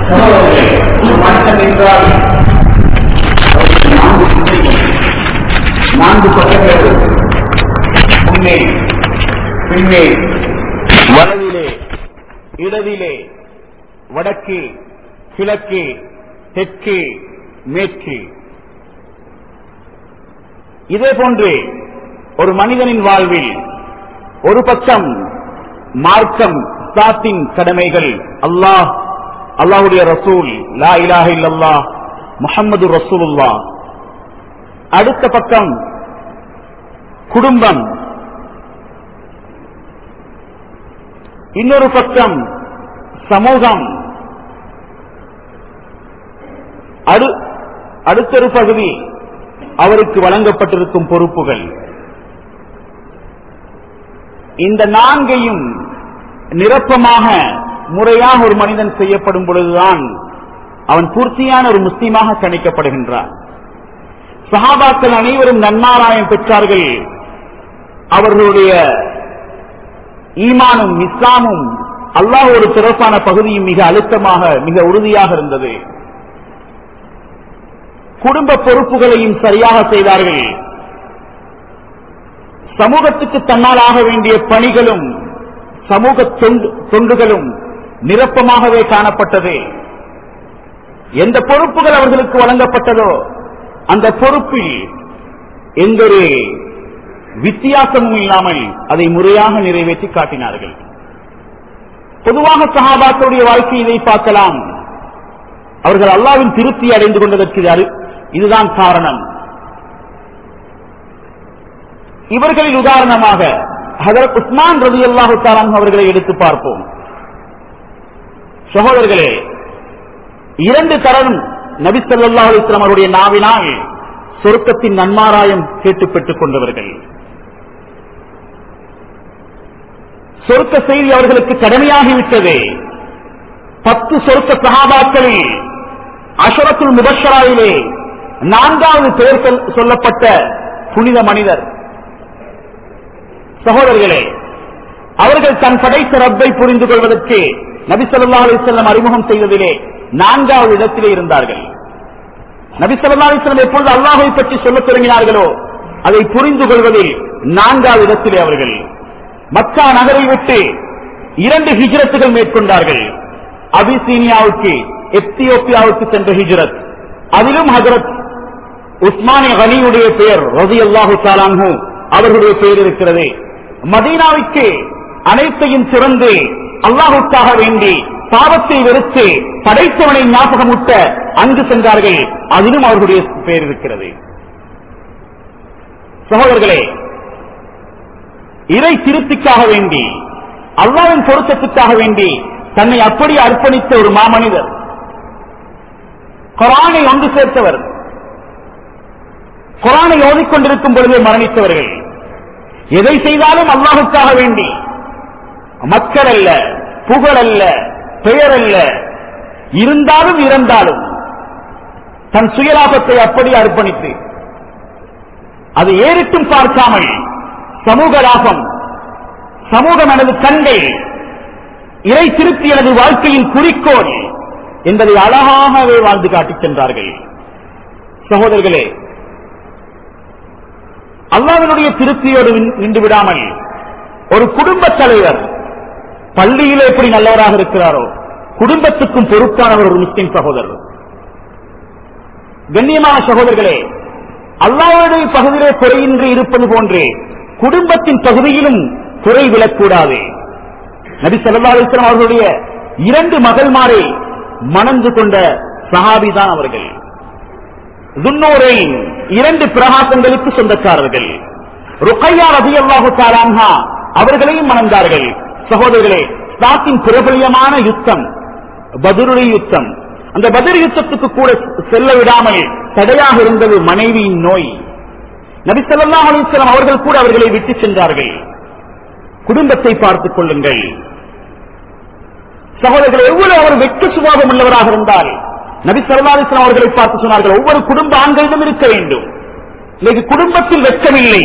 சகோதரர்களே, ஒரு மனிதன் என்றால் அவருக்கு நான்கு சிந்தைகள் நான்கு பக்கங்கள் முன்னே பின்னே வலதிலே இடதிலே வடக்கு கிழக்கு தெற்கு மேற்கு இதே போன்று ஒரு மனிதனின் வாழ்வில் ஒரு பக்கம் மார்க்கம் சாத்தின் கடமைகள் அல்லாஹ் அல்லாஹ்வுடைய ரசூல் லா இலாஹ இல்லல்லாஹ் முஹம்மது ரசூலுல்லாஹ் அடுத்த பக்கம் குடும்பம் இன்னொரு பக்கம் சமூகம் அடு அடுத்தொரு பகுதி அவருக்கு வழங்கப்பட்டிருக்கும் பொறுப்புகள் இந்த நான்கையும் நிரப்பமாக முறையாக ஒரு மனிதன் செய்யப்படும் பொழுதுதான் அவன் பூர்த்தியான ஒரு முஸ்லீமாக கணிக்கப்படுகின்றான் சஹாபாக்கள் அனைவரும் நன்மாராயம் பெற்றார்கள் அவர்களுடைய ஈமானும் இஸ்லாமும் அல்லாஹ் ஒரு சிறப்பான பகுதியும் மிக அழுத்தமாக மிக உறுதியாக இருந்தது குடும்ப பொறுப்புகளையும் சரியாக செய்தார்கள் சமூகத்துக்கு தன்னால் ஆக வேண்டிய பணிகளும் சமூக தொண்டு- தொண்டுகளும் நிரப்பமாகவே காணப்பட்டது எந்த பொறுப்புகள் அவர்களுக்கு வழங்கப்பட்டதோ அந்த பொறுப்பில் எந்த ஒரு வித்தியாசமும் இல்லாமல் அதை முறையாக நிறைவேற்றி காட்டினார்கள் பொதுவாக சஹாபாக்களுடைய வாழ்க்கை இதை பார்க்கலாம் அவர்கள் அல்லாவின் திருப்தி அடைந்து கொண்டதற்கு இது அரு- இதுதான் காரணம் இவர்களில் உதாரணமாக ஹதரத் உஸ்மான் ரதி அல்லாஹு அவர்களை எடுத்து பார்ப்போம் சகோதரர்களே இரண்டு தரம் நபி ஸல்லல்லாஹு அலைஹி வஸல்லம் அவருடைய நாவினால் சொர்க்கத்தின் நன்மாராயம் கேட்டு பெற்றுக் கொண்டவர்கள் சொர்க்க செய்தி அவர்களுக்கு கடமையாகிவிட்டது பத்து சொர்க்க சகாபாக்களில் அஷரத்துல் முபஷராயிலே நான்காவது பெயர் சொல்- சொல்லப்பட்ட புனித மனிதர் சகோதரர்களே அவர்கள் தன் படைத்த ரப்பை புரிந்து கொள்வதற்கு நபி ஸல்லல்லாஹு அலைஹி வஸல்லம் அறிமுகம் செய்ததிலே நான்காவது இடத்திலே இருந்தார்கள் நபி ஸல்லல்லாஹு அலைஹி வஸல்லம் எப்பொழுது அல்லாஹை பற்றி சொல்லத் தொடங்கினார்களோ அதை புரிந்து கொள்வதில் நான்காவது இடத்திலே அவர்கள் மக்கா நகரை விட்டு இரண்டு ஹிஜ்ரத்துகள் மேற்கொண்டார்கள் அபிசீனியாவுக்கு எத்தியோப்பியாவுக்கு சென்ற ஹிஜ்ரத் அதிலும் ஹஜரத் உஸ்மானிய கனியுடைய பெயர் ரதி அல்லாஹு தாலான்ஹு அவர்களுடைய பெயர் இருக்கிறது மதீனாவுக்கு அனைத்தையும் திறந்து அல்லாஹுக்காக வேண்டி பாவத்தை வெறுத்து படைத்தவனை ஞாபகமூட்ட அங்கு சென்றார்கள் அதிலும் அவர்களுடைய பெயர் இருக்கிறது சகோதரர்களே இறை திருப்திக்காக வேண்டி அல்லாவின் பொருத்தத்துக்காக வேண்டி தன்னை அப்படி அர்ப்பணித்த ஒரு மாமனிதர் குரானை ஒன்று சேர்த்தவர் குரானை ஓதிக்கொண்டிருக்கும் பொழுதே மரணித்தவர்கள் எதை செய்தாலும் அல்லாஹுக்காக வேண்டி மக்கள் அல்ல புகழ் அல்ல பெயர் அல்ல இருந்தாலும் இறந்தாலும் தன் சுயலாபத்தை அப்படி அர்ப்பணித்து அது ஏறிட்டும் பார்க்காமல் சமூக லாபம் சமூகம் எனது கண்கள் இறை திருப்தி எனது வாழ்க்கையின் குறிக்கோள் என்பதை அழகாகவே வாழ்ந்து காட்டிச் சென்றார்கள் சகோதரர்களே அல்லாவினுடைய திருப்தியோடு நின்- நின்று விடாமல் ஒரு குடும்பத் தலைவர் பள்ளியிலே எப்படி நல்லவராக இருக்கிறாரோ குடும்பத்துக்கும் பொறுப்பானவர் ஒரு முஸ்லிம் சகோதரர் கண்ணியமான சகோதரர்களே அல்லாவுடைய பகுதியிலே குறையின்றி இருப்பது போன்றே குடும்பத்தின் பகுதியிலும் குறை விழக்கூடாது நபி ஸல்லல்லாஹு அலைஹி வஸல்லம் அவர்களுடைய இரண்டு மகள்மாரை மணந்து கொண்ட சஹாபிதான் அவர்கள் துன்னூரை இரண்டு பிரகாசங்களுக்கு சொந்தக்காரர்கள் ருக்கையா ரதியல்லாஹு தாலான்ஹா அவர்களையும் மணந்தார்கள் சகோதரர்களே ஸ்தாத்தின் பிரபலியமான யுத்தம் பதுருடைய யுத்தம் அந்த பதிர் யுத்தத்துக்கு கூட செல்ல விடாமல் தடையாக இருந்தது மனைவியின் நோய் நபி ஸல்லல்லாஹு அலைஹி வஸல்லம் அவர்கள் கூட அவர்களை விட்டு சென்றார்கள் குடும்பத்தை பார்த்துக் கொள்ளுங்கள் சகோதரர்கள் எவ்வளவு அவர் வெட்க சுபாவம் உள்ளவராக இருந்தால் நபி ஸல்லல்லாஹு அலைஹி வஸல்லம் அவர்களை பார்த்து சொன்னார்கள் ஒவ்வொரு குடும்ப ஆண்களிடம் இருக்க வேண்டும் இன்னைக்கு குடும்பத்தில் வெட்கமில்லை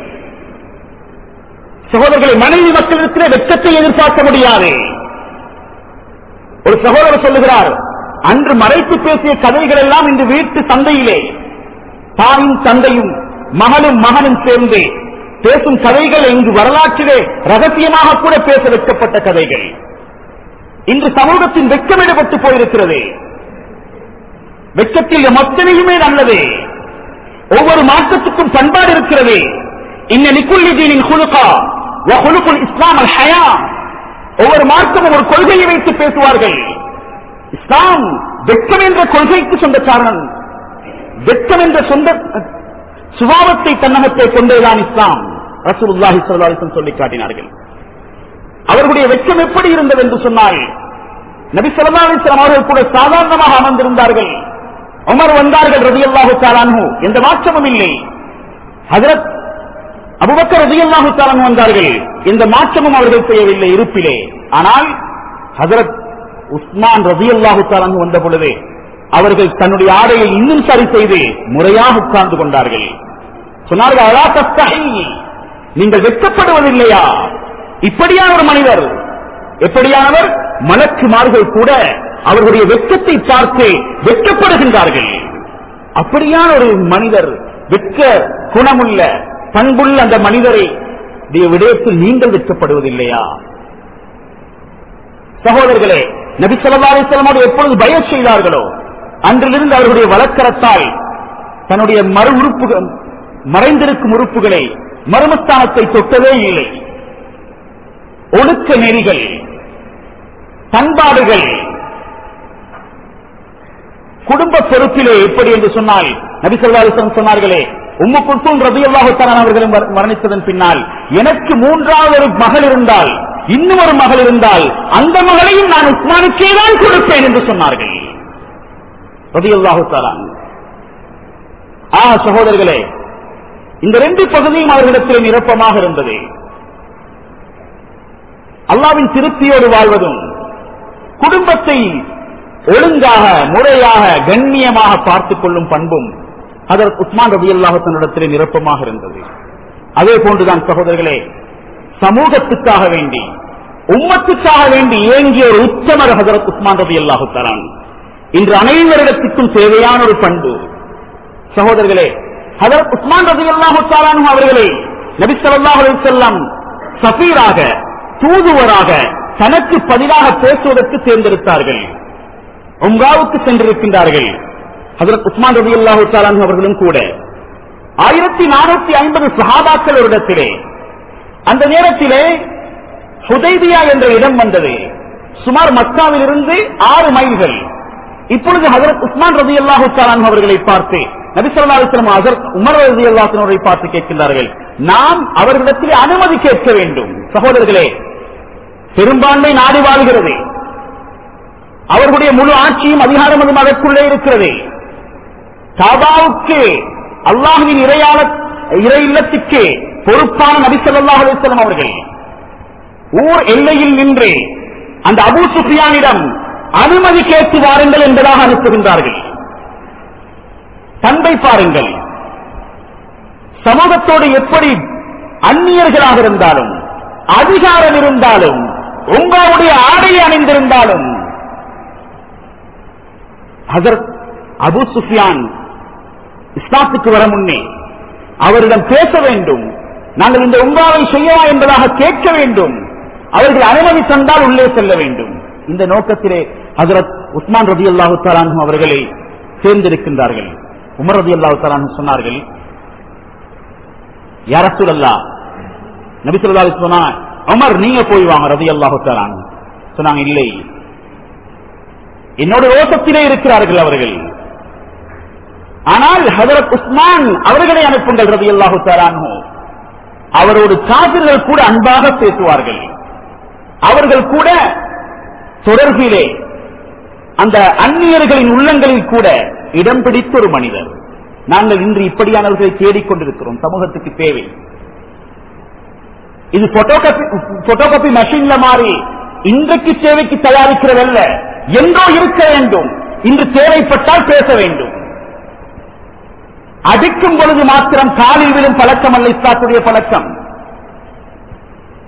சகோதரர்களை மனைவி மக்களிடத்திலே வெட்கத்தை எதிர்பார்க்க முடியாது ஒரு சகோதரர் சொல்லுகிறார் அன்று மறைத்து பேசிய கதைகள் எல்லாம் இன்று வீட்டு சந்தையிலே தாயும் தந்தையும் மகனும் மகனும் சேர்ந்து பேசும் கதைகள் இங்கு வரலாற்றிலே ரகசியமாக கூட பேச வைக்கப்பட்ட கதைகள் இன்று சமூகத்தின் வெட்கமிடப்பட்டு போயிருக்கிறது வெட்கத்தில் மொத்தனையுமே நல்லது ஒவ்வொரு மாற்றத்துக்கும் பண்பாடு இருக்கிறது இன்ன நிக்குள்ளி தீனின் குலுகா குலுக்குல் இஸ்லாம் அல் ஹயா ஒவ்வொரு மார்க்கமும் ஒரு கொள்கையை வைத்து பேசுவார்கள் இஸ்லாம் வெட்கம் என்ற கொள்கைக்கு சொந்தக்காரன் வெட்கம் என்ற சொந்த சுபாவத்தை தன்னகத்தை கொண்டதுதான் இஸ்லாம் ரசூலுல்லாஹி ஸல்லல்லாஹு அலைஹி வஸல்லம் சொல்லி காட்டினார்கள் அவர்களுடைய வெட்கம் எப்படி இருந்தது என்று சொன்னால் நபி ஸல்லல்லாஹு அலைஹி வஸல்லம் அவர்கள் கூட சாதாரணமாக அமர்ந்திருந்தார்கள் உமர் வந்தார்கள் ரலியல்லாஹு தஆலா அன்ஹு எந்த மாற்றமும் இல்லை ஹஜரத் அபூபக்கர் ரலியல்லாஹு தஆலா அன்ஹு வந்தார்கள் எந்த மாற்றமும் அவர்கள் செய்யவில்லை இருப்பிலே ஆனால் ஹஜரத் உஸ்மான் ரலியல்லாஹு தஆலா அன்ஹு வந்த பொழுது அவர்கள் தன்னுடைய ஆடையை இன்னும் சரி செய்து முறையாக உட்கார்ந்து கொண்டார்கள் சொன்னார்கள் அலா தஸ்தஹி நீங்கள் வெட்கப்படுவதில்லையா இப்படியான ஒரு மனிதர் எப்படியானவர் மலக்குமார்கள் கூட அவர்களுடைய வெட்கத்தை பார்த்து வெட்கப்படுகின்றார்கள் அப்படியான ஒரு மனிதர் வெட்க குணமுள்ள பண்புள்ள அந்த மனிதரை உடைய விடயத்தில் நீங்கள் வெட்கப்படுவதில்லையா சகோதரர்களே நபி ஸல்லல்லாஹு அலைஹி வஸல்லம் எப்பொழுது பயம் செய்தார்களோ அன்றிலிருந்து அவர்களுடைய வழக்கரத்தால் தன்னுடைய மறு உறுப்புகள் மறைந்திருக்கும் உறுப்புகளை மர்மஸ்தானத்தை தொட்டதே இல்லை ஒழுக்க நெறிகள் பண்பாடுகள் குடும்ப பொறுப்பிலே எப்படி என்று சொன்னால் நபி ஸல்லல்லாஹு அலைஹி வஸல்லம் சொன்னார்களே உம்மு குல்சூம் ரலியல்லாஹு தஆலா அவர்களும் மர- மரணித்ததன் பின்னால் எனக்கு மூன்றாவது ஒரு மகள் இருந்தால் இன்னும் ஒரு மகள் இருந்தால் அந்த மகளையும் நான் உஸ்மானுக்கே தான் கொடுப்பேன் என்று சொன்னார்கள் ரலியல்லாஹு தஆலா ஆ சகோதரர்களே இந்த ரெண்டு பகுதியும் அவர்களிடத்தில் நிரப்பமாக இருந்தது அல்லாவின் திருப்தியோடு வாழ்வதும் குடும்பத்தை ஒழுங்காக முறையாக கண்ணியமாக பார்த்துக் கொள்ளும் பண்பும் அதற்கு உஸ்மான் ரபி அல்லாஹத்தினிடத்திலே நிரப்பமாக இருந்தது அதே போன்றுதான் சகோதரர்களே சமூகத்துக்காக வேண்டி உம்மத்துக்காக வேண்டி ஏங்கிய ஒரு உத்தமர் ஹசரத் உஸ்மான் ரபி அல்லாஹு தரான் இன்று அனைவரிடத்துக்கும் தேவையான ஒரு பண்பு சகோதரர்களே ஹதரத் உஸ்மான் ரபி அல்லாஹு தரான் அவர்களை நபி ஸல்லல்லாஹு அலைஹி வஸல்லம் சஃபீராக தூதுவராக தனக்கு பதிலாக பேசுவதற்கு தேர்ந்தெடுத்தார்கள் உம்ராவுக்கு சென்றிருக்கின்றார்கள் ஹதரத் உஸ்மான் ரபி அல்லாஹு தரான் அவர்களும் கூட ஆயிரத்தி நானூத்தி ஐம்பது சஹாபாக்கள் ஒரு இடத்திலே அந்த நேரத்திலே ஹுதைபியா என்ற இடம் வந்தது சுமார் மக்காவிலிருந்து ஆறு மைல்கள் இப்பொழுது ஹஜரத் உஸ்மான் ரதி அல்லாஹு அவர்களை பார்த்து நபி ஸல்லல்லாஹு அலைஹி வஸல்லம் ஹஜரத் உமர் ரதி அல்லாஹுவை பார்த்து கேட்கின்றார்கள் நாம் அவர்களிடத்தில் அனுமதி கேட்க வேண்டும் சகோதரர்களே பெரும்பான்மை நாடு வாழ்கிறது அவர்களுடைய முழு ஆட்சியும் அதிகாரமும் அதற்குள்ளே இருக்கிறது காபாவுக்கு அல்லாஹுவின் இறையாள இறை இல்லத்துக்கு பொறுப்பான நபி ஸல்லல்லாஹு அலைஹி வஸல்லம் அவர்கள் ஊர் எல்லையில் நின்று அந்த அபூ சுஃபியானிடம் அனுமதி கேட்டு வாருங்கள் என்பதாக அனுப்புகின்றார்கள் பண்பை பாருங்கள் சமூகத்தோடு எப்படி அந்நியர்களாக இருந்தாலும் அதிகாரம் இருந்தாலும் உங்களுடைய ஆடை அணிந்திருந்தாலும் ஹசரத் அபு சுஃபியான் இஸ்லாத்துக்கு வர முன்னே அவரிடம் பேச வேண்டும் நாங்கள் இந்த உங்காவை செய்யவா என்பதாக கேட்க வேண்டும் அவர்கள் அனுமதி தந்தால் உள்ளே செல்ல வேண்டும் இந்த நோக்கத்திலே ஹசரத் உஸ்மான் ரதி அல்லாஹு தலான் அவர்களை தேர்ந்தெடுக்கின்றார்கள் உமர் ரதி அல்லாஹு தலான் சொன்னார்கள் யாரசூல் அல்லா நபிசுல்லா சொன்னா உமர் நீங்க போய் வாங்க ரதி அல்லாஹு தலான் சொன்னாங்க இல்லை என்னோட ரோசத்திலே இருக்கிறார்கள் அவர்கள் ஆனால் ஹதரத் உஸ்மான் அவர்களை அனுப்புங்கள் ரதி அல்லாஹு தலானோ அவரோடு காபிர்கள் கூட அன்பாக பேசுவார்கள் அவர்கள் கூட தொடர்பிலே அந்த அந்நியர்களின் உள்ளங்களில் கூட இடம் பிடித்த ஒரு மனிதர் நாங்கள் இன்று இப்படியானவர்களை தேடிக்கொண்டிருக்கிறோம் சமூகத்துக்கு தேவை இது போட்டோகாபி போட்டோகாபி மெஷின்ல மாறி இன்றைக்கு தேவைக்கு தயாரிக்கிறதல்ல என்றோ இருக்க வேண்டும் இன்று தேவைப்பட்டால் பேச வேண்டும் அடிக்கும் பொழுது மாத்திரம் காலில் விழும் பழக்கம் அல்ல இஸ்லாத்துடைய பழக்கம்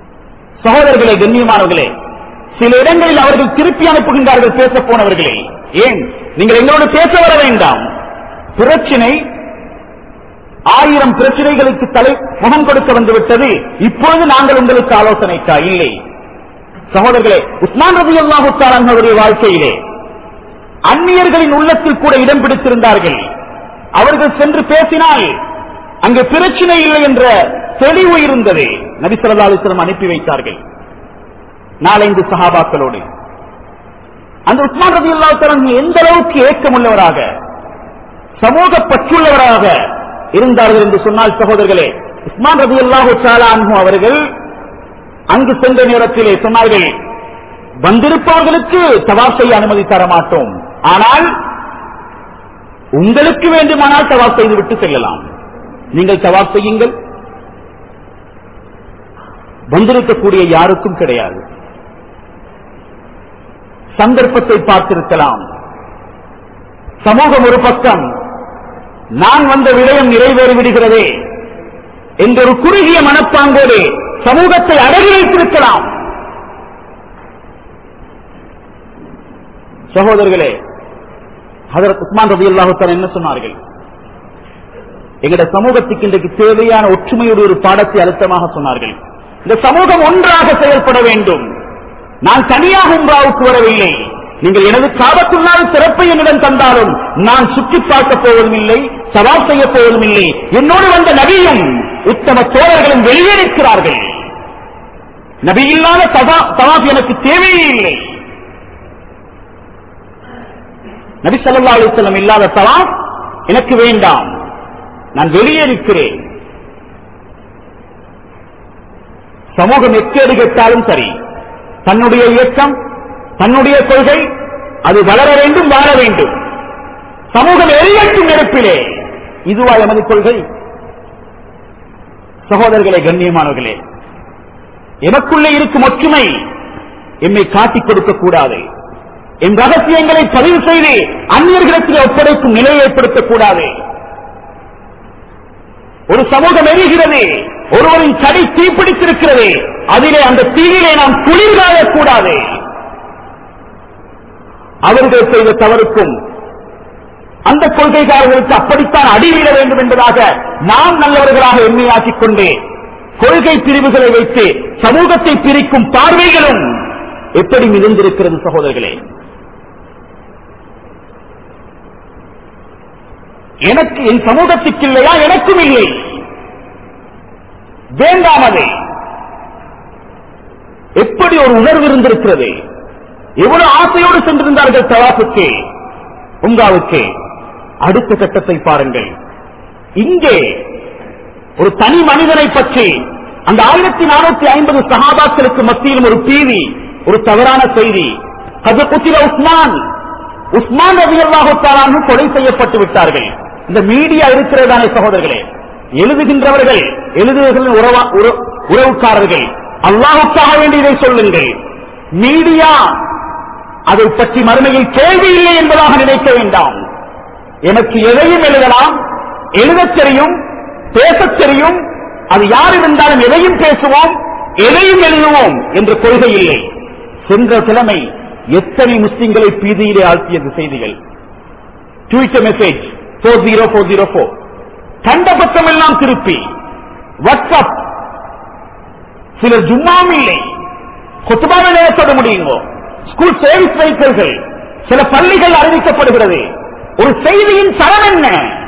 சகோதரர்களே கண்ணியமானவர்களே சில இடங்களில் அவர்கள் திருப்பி அனுப்புகின்றார்கள் பேச போனவர்களே ஏன் நீங்கள் எங்களோடு பேச வர வேண்டாம் பிரச்சினை ஆயிரம் பிரச்சனைகளுக்கு தலை முகம் கொடுக்க வந்து விட்டது இப்பொழுது நாங்கள் உங்களுக்கு ஆலோசனைக்கா இல்லை சகோதரர்களே உஸ்மான் ரபி அல்லாஹுத்தாரனுடைய வாழ்க்கையிலே அந்நியர்களின் உள்ளத்தில் கூட இடம் பிடித்திருந்தார்கள் அவர்கள் சென்று பேசினால் அங்கு பிரச்சனை இல்லை என்ற தெளிவு இருந்தது நபி ஸல்லல்லாஹு அலைஹி வஸல்லம் அனுப்பி வைத்தார்கள் நாலைந்து சஹாபாக்களோடு அந்த உஸ்மான் ரபி அல்லாஹ் எந்த அளவுக்கு ஏக்கமுள்ளவராக சமூக பற்றுள்ளவராக இருந்தார்கள் என்று சொன்னால் சகோதரர்களே உஸ்மான் ரபி அல்லாஹு அவர்கள் அங்கு சென்ற நேரத்திலே சொன்னார்கள் வந்திருப்பவர்களுக்கு தவாப் செய்ய அனுமதி தர மாட்டோம் ஆனால் உங்களுக்கு வேண்டுமானால் தவாப் செய்து விட்டு செல்லலாம் நீங்கள் தவாப் செய்யுங்கள் வந்திருக்கக்கூடிய யாருக்கும் கிடையாது சந்தர்ப்பத்தை பார்த்திருக்கலாம் சமூகம் ஒரு பக்கம் நான் வந்த விடயம் நிறைவேறி விடுகிறதே என்ற ஒரு குறுகிய மனப்பாங்கோடு சமூகத்தை அடகி வைத்திருக்கலாம் சகோதரர்களே ஹதரத் உஸ்மான் ரபி அல்லாஹுத்தான் என்ன சொன்னார்கள் எங்களுடைய சமூகத்துக்கு இன்றைக்கு தேவையான ஒற்றுமையோடு ஒரு பாடத்தை அழுத்தமாக சொன்னார்கள் இந்த சமூகம் ஒன்றாக செயல்பட வேண்டும் நான் தனியாக உம்ராவுக்கு வரவில்லை நீங்கள் எனது காபத்துள்ளால் சிறப்பை என்னிடம் தந்தாலும் நான் சுற்றி பார்க்க போவதும் இல்லை சவால் செய்ய போவதும் இல்லை என்னோடு வந்த நபியும் உத்தம தோழர்களும் வெளியே நிற்கிறார்கள் நபி இல்லாத தவாப் எனக்கு தேவையே இல்லை நபி சல்லா அலிஸ்லம் இல்லாத தவாப் எனக்கு வேண்டாம் நான் வெளியே இருக்கிறேன் சமூகம் எக்கேடு கெட்டாலும் சரி தன்னுடைய இயக்கம் தன்னுடைய கொள்கை அது வளர வேண்டும் வாழ வேண்டும் சமூகம் எரியட்டும் நெருப்பிலே இதுவா எமது கொள்கை சகோதரர்களே கண்ணியமானவர்களே எமக்குள்ளே இருக்கும் ஒற்றுமை எம்மை காட்டிக் கொடுக்க கூடாது என் ரகசியங்களை பதிவு செய்து அந்நியர்களிடத்தில் ஒப்படைக்கும் நிலையை ஏற்படுத்தக்கூடாது ஒரு சமூகம் எரிகிறது ஒருவரின் சடி தீப்பிடித்திருக்கிறது அதிலே அந்த தீயிலே நாம் குளிர்காயக்கூடாது அவர்கள் செய்த தவறுக்கும் அந்த கொள்கைக்காரர்களுக்கு அப்படித்தான் அடிவிட வேண்டும் என்பதாக நாம் நல்லவர்களாக எண்மையாக்கிக் கொண்டு கொள்கை பிரிவுகளை வைத்து சமூகத்தை பிரிக்கும் பார்வைகளும் எப்படி மிதந்திருக்கிறது சகோதரர்களே எனக்கு என் சமூகத்துக்கு இல்லையா எனக்கும் இல்லை வேண்டாம் அது எப்படி ஒரு உணர்வு இருந்திருக்கிறது எவ்வளவு ஆசையோடு சென்றிருந்தார்கள் தவாப்புக்கு உங்காவுக்கு அடுத்த கட்டத்தை பாருங்கள் இங்கே ஒரு தனி மனிதனை பற்றி அந்த ஆயிரத்தி நானூத்தி ஐம்பது சகாபாக்களுக்கு மத்தியிலும் ஒரு பீதி ஒரு தவறான செய்தி அது குத்திர உஸ்மான் உஸ்மான் ரவி அல்லாஹு கொலை செய்யப்பட்டு விட்டார்கள் இந்த மீடியா இருக்கிறதானே சகோதரர்களே எழுதுகின்றவர்கள் எழுதுவர்களின் உறவா- உற- உறவுக்காரர்கள் அல்லாஹுக்காக வேண்டி இதை சொல்லுங்கள் மீடியா அதை பற்றி மறுமையில் கேள்வி இல்லை என்பதாக நினைக்க வேண்டாம் எனக்கு எதையும் எழுதலாம் எழுதத் தெரியும் பேசத் தெரியும் அது யார் இருந்தாலும் எதையும் பேசுவோம் எதையும் எழுதுவோம் என்ற கொள்கை இல்லை சென்ற கிழமை எத்தனை முஸ்லிம்களை பீதியிலே ஆழ்த்தியது செய்திகள் Twitter message four zero four zero four கண்ட பக்கமெல்லாம் திருப்பி வாட்ஸ்அப் சிலர் ஜும்மாவும் இல்லை கொத்துபாவை நேரத்தோட முடியுங்கோ ஸ்கூல் சர்வீஸ் வெஹிக்கிள்கள் சில பள்ளிகள் அறிவிக்கப்படுகிறது ஒரு செய்தியின் தரம் என்ன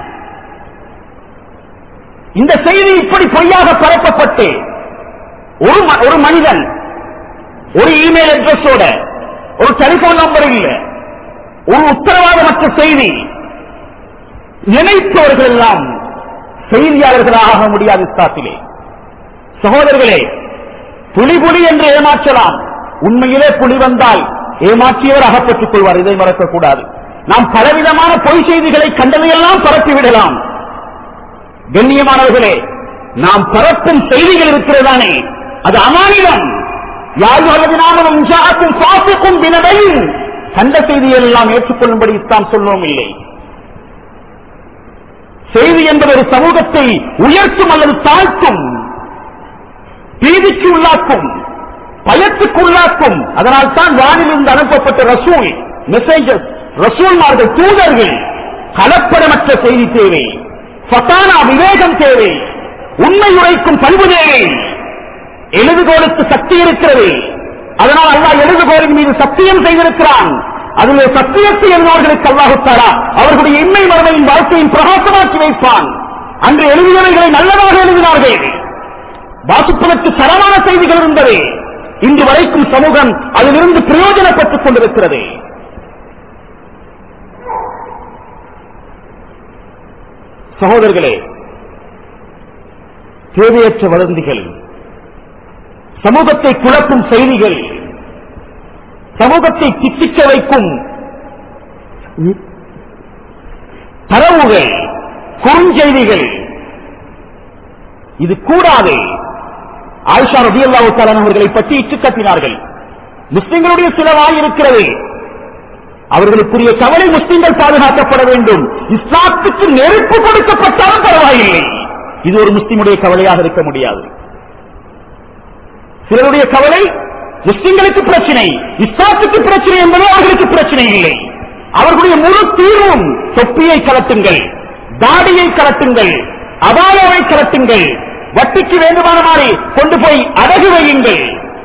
இந்த செய்தி இப்படி பொய்யாக பரப்பப்பட்டு ஒரு ம- ஒரு மனிதன் ஒரு இமெயில் அட்ரஸோட ஒரு டெலிபோன் நம்பர் இல்ல ஒரு உத்தரவாதமற்ற செய்தி நினைப்பவர்கள் எல்லாம் செய்தியாளர்களாக ஆக முடியாது இஸ்லாத்திலே சகோதரர்களே புலி புலி என்று ஏமாற்றலாம் உண்மையிலே புலி வந்தால் ஏமாற்றியவர் அகப்பட்டுக் கொள்வார் இதை மறக்கக்கூடாது நாம் பலவிதமான பொய் செய்திகளை கண்டதையெல்லாம் பரப்பிவிடலாம் கண்ணியமானவர்களே நாம் பரப்பும் செய்திகள் இருக்கிறதானே அது அமானிதம் யாரு அல்லது நாமளும் உஜாக்கும் பாசிக்கும் வினதையும் கண்ட செய்திகள் எல்லாம் ஏற்றுக்கொள்ளும்படி இஸ்லாம் சொல்லவும் இல்லை செய்தி என்பது ஒரு சமூகத்தை உயர்த்தும் அல்லது தாழ்த்தும் பீதிக்கு உள்ளாக்கும் பயத்துக்கு உள்ளாக்கும் அதனால் தான் வானிலிருந்து அனுப்பப்பட்ட ரசூல் மெசேஜஸ் ரசூல்மார்கள் தூதர்கள் கலப்படமற்ற செய்தி தேவை ஃபசானா விவேகம் தேவை உண்மை உரைக்கும் பண்பு தேவை எழுதுகோலுக்கு சக்தி இருக்கிறது அதனால் அல்லாஹ் எழுதுகோலின் மீது சத்தியம் செய்திருக்கிறான் அதிலே சத்தியத்தை எழுதுவர்களுக்கு அல்லாஹுத்தாரா அவர்களுடைய இன்மை மறுமையின் வாழ்க்கையின் பிரகாசமாக்கி வைப்பான் அன்று எழுதியவைகளை நல்லதாக எழுதினார்கள் வாசிப்பதற்கு தரமான செய்திகள் இருந்தது இன்று வரைக்கும் சமூகம் அதிலிருந்து பிரயோஜனப்பட்டுக் கொண்டிருக்கிறது சகோதரர்களே தேவையற்ற வதந்திகள் சமூகத்தை குழப்பும் செய்திகள் சமூகத்தை திட்டிக்க வைக்கும் தரவுகள் குறுஞ்செய்திகள் இது கூடாது ஆயிஷா ரபி அல்லாஹு அவர்களை பற்றி இட்டு கட்டினார்கள் முஸ்லிம்களுடைய சில வாய் இருக்கிறது அவர்களுக்குரிய கவலை முஸ்லிம்கள் பாதுகாக்கப்பட வேண்டும் இஸ்லாத்துக்கு நெருப்பு கொடுக்கப்பட்டாலும் பரவாயில்லை இது ஒரு முஸ்லிமுடைய கவலையாக இருக்க முடியாது சிலருடைய கவலை முஸ்லிம்களுக்கு பிரச்சனை இஸ்லாத்துக்கு பிரச்சனை என்பதே அவர்களுக்கு பிரச்சனை இல்லை அவர்களுடைய முழு தீர்வும் தொப்பியை கலட்டுங்கள் தாடியை கலட்டுங்கள் அபாயாவை கலட்டுங்கள் வட்டிக்கு வேண்டுமான மாதிரி கொண்டு போய் அடகு வையுங்கள்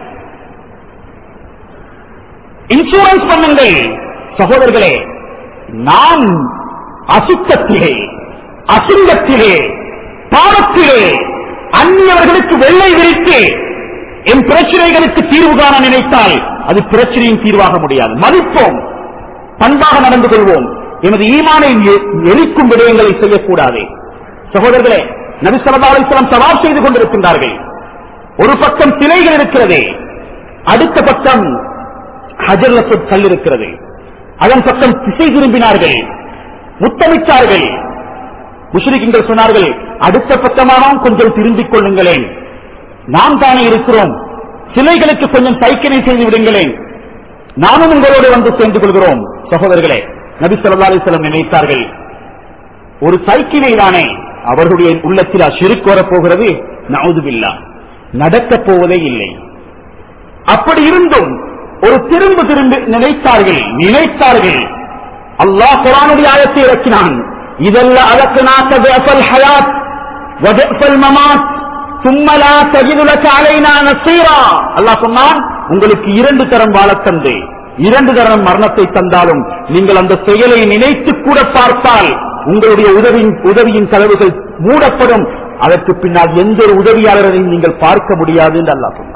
இன்சூரன்ஸ் பண்ணுங்கள் சகோதரர்களே நான் அசுத்தத்திலே அசிங்கத்திலே பாவத்திலே அந்நியவர்களுக்கு வெள்ளை விரித்து என் பிரச்சனைகளுக்கு தீர்வு காண நினைத்தால் அது பிரச்சனையின் தீர்வாக முடியாது மதிப்போம் பண்பாக நடந்து கொள்வோம் எமது ஈமானை எ- எரிக்கும் விடயங்களை செய்யக்கூடாது சகோதரர்களே நபி ஸல்லல்லாஹு அலைஹி வஸல்லம் சவால் செய்து கொண்டிருக்கின்றார்கள் ஒரு பக்கம் சிலைகள் இருக்கிறது அடுத்த பக்கம் ஹஜர் அஸ்வத் கல் இருக்கிறது அதன் பக்கம் திசை திரும்பினார்கள் முத்தமிட்டார்கள் முஷ்ரிக்குங்கள் சொன்னார்கள் அடுத்த பக்கமாகவும் கொஞ்சம் திரும்பிக் கொள்ளுங்களேன் நாம் தானே இருக்கிறோம் சிலைகளுக்கு கொஞ்சம் சைக்கிளை செய்து விடுங்களேன் நானும் உங்களோடு வந்து சேர்ந்து கொள்கிறோம் சகோதரர்களே நபி ஸல்லல்லாஹு அலைஹி வஸல்லம் நினைத்தார்கள் ஒரு சைக்கிளை தானே அவர்களுடைய உள்ளத்தில் அஷிருக்கு வரப் போகிறது நவுதுபில்லா நடக்கப் போவதே இல்லை அப்படி இருந்தும் ஒரு திரும்ப திரும்ப நினைத்தார்கள் நினைத்தார்கள் அல்லாஹ் குரானுடைய ஆயத்தை இறக்கினான் இதெல்லாம் அதற்குனாக்க வேஃபல் ஹயாத் வதஃபல் மமாத் சும்மலா தஜிதுலக அலைனா நசீரா அல்லாஹ் சொன்னான் உங்களுக்கு இரண்டு தரம் வாழத் தந்து இரண்டு தரம் மரணத்தை தந்தாலும் நீங்கள் அந்த செயலை நினைத்து கூட பார்த்தால் உங்களுடைய உதவியின் உதவியின் கதவுகள் மூடப்படும் அதற்கு பின்னால் எந்த ஒரு உதவியாளரையும் நீங்கள் பார்க்க முடியாது என்று அல்லாஹ் சொன்னார்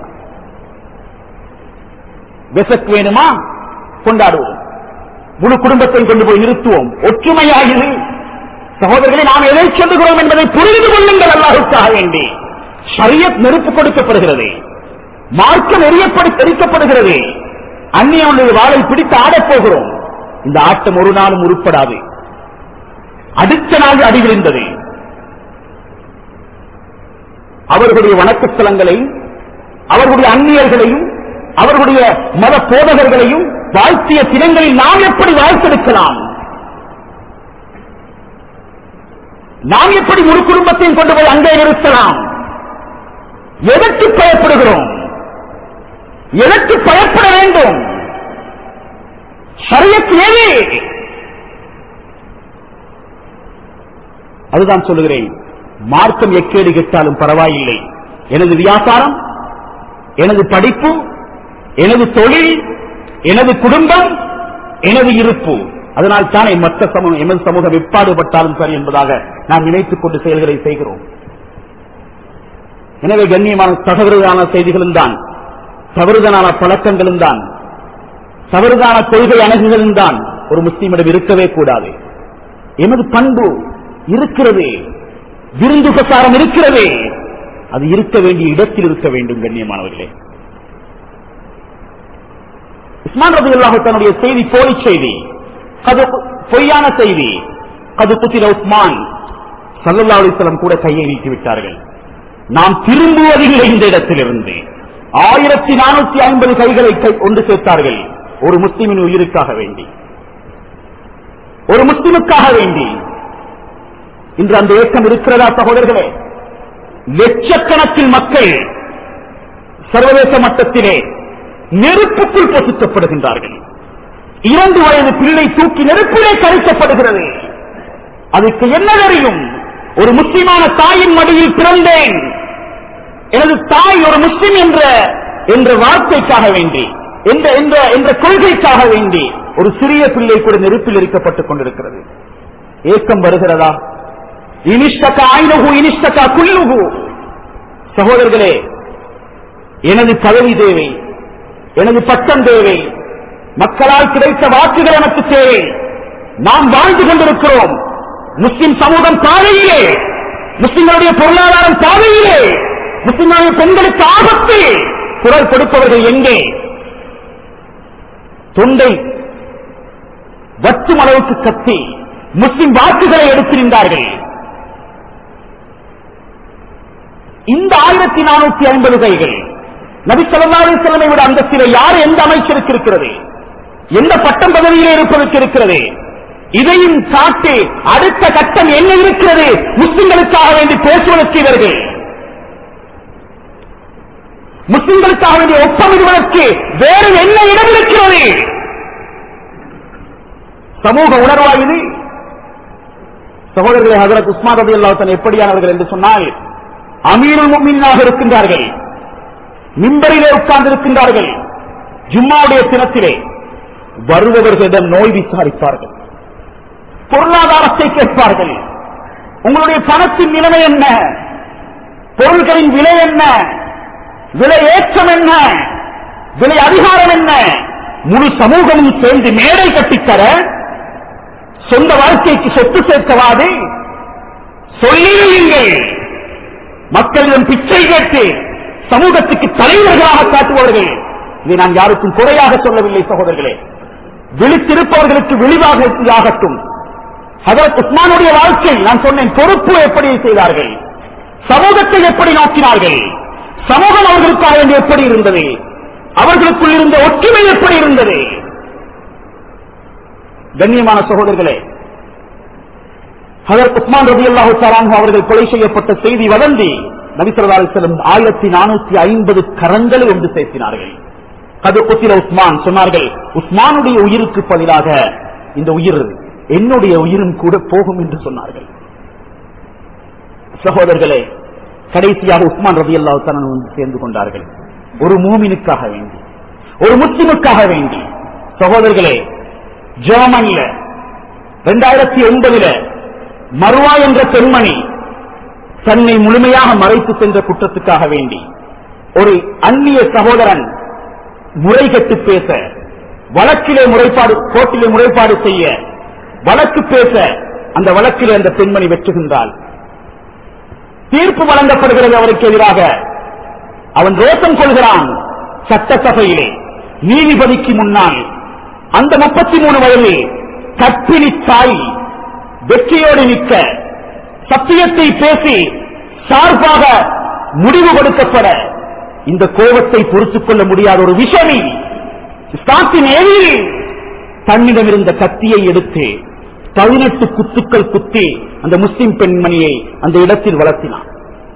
வெசக் வேணுமா கொண்டாடுவோம் முழு குடும்பத்தை கொண்டு போய் நிறுத்துவோம் ஒற்றுமையாகிது சகோதரர்களை நாம் எதை சொல்லுகிறோம் என்பதை புரிந்து கொள்ளுங்கள் அல்லாஹுக்காக வேண்டி ஷரியத் நெருப்பு கொடுக்கப்படுகிறது மார்க்கம் எரியப்படி தெரிவிக்கப்படுகிறது அந்நியனுடைய வாளை பிடித்து ஆடப் போகிறோம் இந்த ஆட்டம் ஒரு நாளும் உருப்படாது அடுத்த நாள் அடி விழுந்தது அவர்களுடைய வணக்கஸ்தலங்களையும் அவர்களுடைய அந்நியர்களையும் அவர்களுடைய மத போதகர்களையும் வாழ்த்திய தினங்களில் நாம் எப்படி வாழ்த்தெடுக்கலாம் நாம் எப்படி முழு குடும்பத்தையும் கொண்டு போய் அங்கே நிறுத்தலாம் எதற்கு பயப்படுகிறோம் எதற்கு பயப்பட வேண்டும் சரியத்து ஏது அதுதான் சொல்லுகிறேன் மார்க்கம் எக்கேடு கெட்டாலும் பரவாயில்லை எனது வியாபாரம் எனது படிப்பு எனது தொழில் எனது குடும்பம் எனது இருப்பு அதனால் தானே மற்ற சமூகம் எமது சமூகம் எப்பாடுபட்டாலும் சரி என்பதாக நாம் நினைத்துக் கொண்டு செயல்களை செய்கிறோம் எனவே கண்ணியமான தவறுதான செய்திகளும் தான் தவறுதலான பழக்கங்களும் தான் தவறுதான கொள்கை அணுகுகளும் தான் ஒரு முஸ்லீமிடம் இருக்கவே கூடாது எமது பண்பு இருக்கிறது விருந்து பிரசாரம் இருக்கிறது அது இருக்க வேண்டிய இடத்தில் இருக்க வேண்டும் கண்ணியமானவர்களே உஸ்மான் ரபி தன்னுடைய செய்தி போலி செய்தி அது பொய்யான செய்தி அது குத்திர உஸ்மான் சல்லல்லா அலிஸ்லம் கூட கையை நீட்டி விட்டார்கள் நாம் திரும்புவதில்லை இந்த இடத்திலிருந்து ஆயிரத்தி நானூத்தி ஐம்பது கைகளை கை- ஒன்று சேர்த்தார்கள் ஒரு முஸ்லிமின் உயிருக்காக வேண்டி ஒரு முஸ்லிமுக்காக வேண்டி இன்று அந்த இயக்கம் இருக்கிறதா சகோதரர்களே லட்சக்கணக்கில் மக்கள் சர்வதேச மட்டத்திலே நெருப்புக்குள் பொசுக்கப்படுகின்றார்கள் இரண்டு வயது பிள்ளை தூக்கி நெருப்பிலே கழிக்கப்படுகிறது அதுக்கு என்ன தெரியும் ஒரு முஸ்லிமான தாயின் மடியில் பிறந்தேன் எனது தாய் ஒரு முஸ்லிம் என்ற என்ற வார்த்தைக்காக வேண்டி என்ற என்ற என்ற கொள்கைக்காக வேண்டி ஒரு சிறிய பிள்ளை கூட நெருப்பில் இருக்கப்பட்டுக் கொண்டிருக்கிறது ஏக்கம் வருகிறதா இனிஷ்டகா ஐநகு இனிஷ்டகா குல்லுகு சகோதரர்களே எனது பதவி தேவை எனது பட்டம் தேவை மக்களால் கிடைத்த வாக்குகள் எனக்கு தேவை நாம் வாழ்ந்து கொண்டிருக்கிறோம் முஸ்லிம் சமூகம் பாதையிலே முஸ்லிம்களுடைய பொருளாதாரம் பாதையிலே முஸ்லிம்களுடைய பெண்களுக்கு ஆபத்து குரல் கொடுப்பவர்கள் எங்கே தொண்டை வற்றும் அளவுக்கு கத்தி முஸ்லிம் வாக்குகளை எடுத்திருந்தார்கள் இந்த ஆயிரத்தி நானூத்தி ஐம்பது கைகள் நபி ஸல்லல்லாஹு அலைஹி வஸல்லம் விட அந்தஸ்திலே யார் எந்த அமைச்சருக்கு இருக்கிறது எந்த பட்டம் பதவியிலே இருப்பதற்கு இருக்கிறது இதையும் காட்டி அடுத்த கட்டம் என்ன இருக்கிறது முஸ்லிம்களுக்காக வேண்டி பேசுவதற்கு இவர்கள் முஸ்லிம்களுக்காக வேண்டி ஒப்பமிடுவதற்கு வேறு என்ன இடம் இருக்கிறது சமூக உணர்வா இது சகோதரர்களை ஹசரத் உஸ்மான் ரதி அல்லாத்தன் எப்படியானவர்கள் என்று சொன்னால் அமீருல் முக்மினாக இருக்கின்றார்கள் மிம்பரிலே உட்கார்ந்து இருக்கின்றார்கள் ஜும்மாவுடைய தினத்திலே வருபவர்களிடம் நோய் விசாரிப்பார்கள் பொருளாதாரத்தை கேட்பார்கள் உங்களுடைய பணத்தின் நிலைமை என்ன பொருள்களின் விலை என்ன விலை ஏற்றம் என்ன விலை அதிகாரம் என்ன முழு சமூகமும் சேர்ந்து மேடை கட்டித்தர சொந்த வாழ்க்கைக்கு சொத்து சேர்க்கவாது சொல்லியுங்கள் மக்களிடம் பிச்சை கேட்டு சமூகத்துக்கு தலைவர்களாக காட்டுவார்கள் இதை நான் யாருக்கும் குறையாக சொல்லவில்லை சகோதரர்களே விழித்திருப்பவர்களுக்கு விழிவாக ஆகட்டும் ஹதரத் உஸ்மானுடைய வாழ்க்கை நான் சொன்னேன் பொறுப்பு எப்படி செய்தார்கள் சமூகத்தை எப்படி நோக்கினார்கள் சமூகம் அவர்களுக்காக வேண்டி எப்படி இருந்தது அவர்களுக்குள் இருந்த ஒற்றுமை எப்படி இருந்தது கண்ணியமான சகோதரர்களே ஹதரத் உஸ்மான் ரபி அல்லாஹு தலான்ஹு அவர்கள் கொலை செய்யப்பட்ட செய்தி வதந்தி நபிசல்லா செல்லும் ஆயிரத்தி நானூத்தி ஐம்பது கரங்களை ஒன்று சேர்த்தினார்கள் அது குத்திர உஸ்மான் சொன்னார்கள் உஸ்மானுடைய உயிருக்கு பதிலாக இந்த உயிர் என்னுடைய உயிரும் கூட போகும் என்று சொன்னார்கள் சகோதரர்களே கடைசியாக உஸ்மான் ரபி அல்லா வந்து சேர்ந்து கொண்டார்கள் ஒரு மூமினுக்காக வேண்டி ஒரு முஸ்லிமுக்காக வேண்டி சகோதரர்களே ஜெர்மனில இரண்டாயிரத்தி ஒன்பதுல மருவா என்ற பெண்மணி தன்னை முழுமையாக மறைத்து சென்ற குற்றத்துக்காக வேண்டி ஒரு அந்நிய சகோதரன் முறைகட்டு பேச வழக்கிலே முறைப்பாடு கோர்ட்டிலே முறைப்பாடு செய்ய வழக்கு பேச அந்த வழக்கிலே அந்த பெண்மணி வெற்றுகின்றாள் தீர்ப்பு வழங்கப்படுகிறது அவருக்கு எதிராக அவன் ரோசம் கொள்கிறான் சட்டசபையிலே நீதிபதிக்கு முன்னால் அந்த முப்பத்தி மூணு வயதில் கற்பிணி தாய் வெற்றியோடு நிற்க சத்தியத்தை பேசி சார்பாக முடிவு கொடுக்கப்பட இந்த கோபத்தை பொறுத்துக் கொள்ள முடியாத ஒரு விஷமி ஸ்டாட்டின் ஏரியில் தன்னிடம் இருந்த கத்தியை எடுத்து பதினெட்டு குத்துக்கள் குத்தி அந்த முஸ்லிம் பெண்மணியை அந்த இடத்தில் வளர்த்தினான்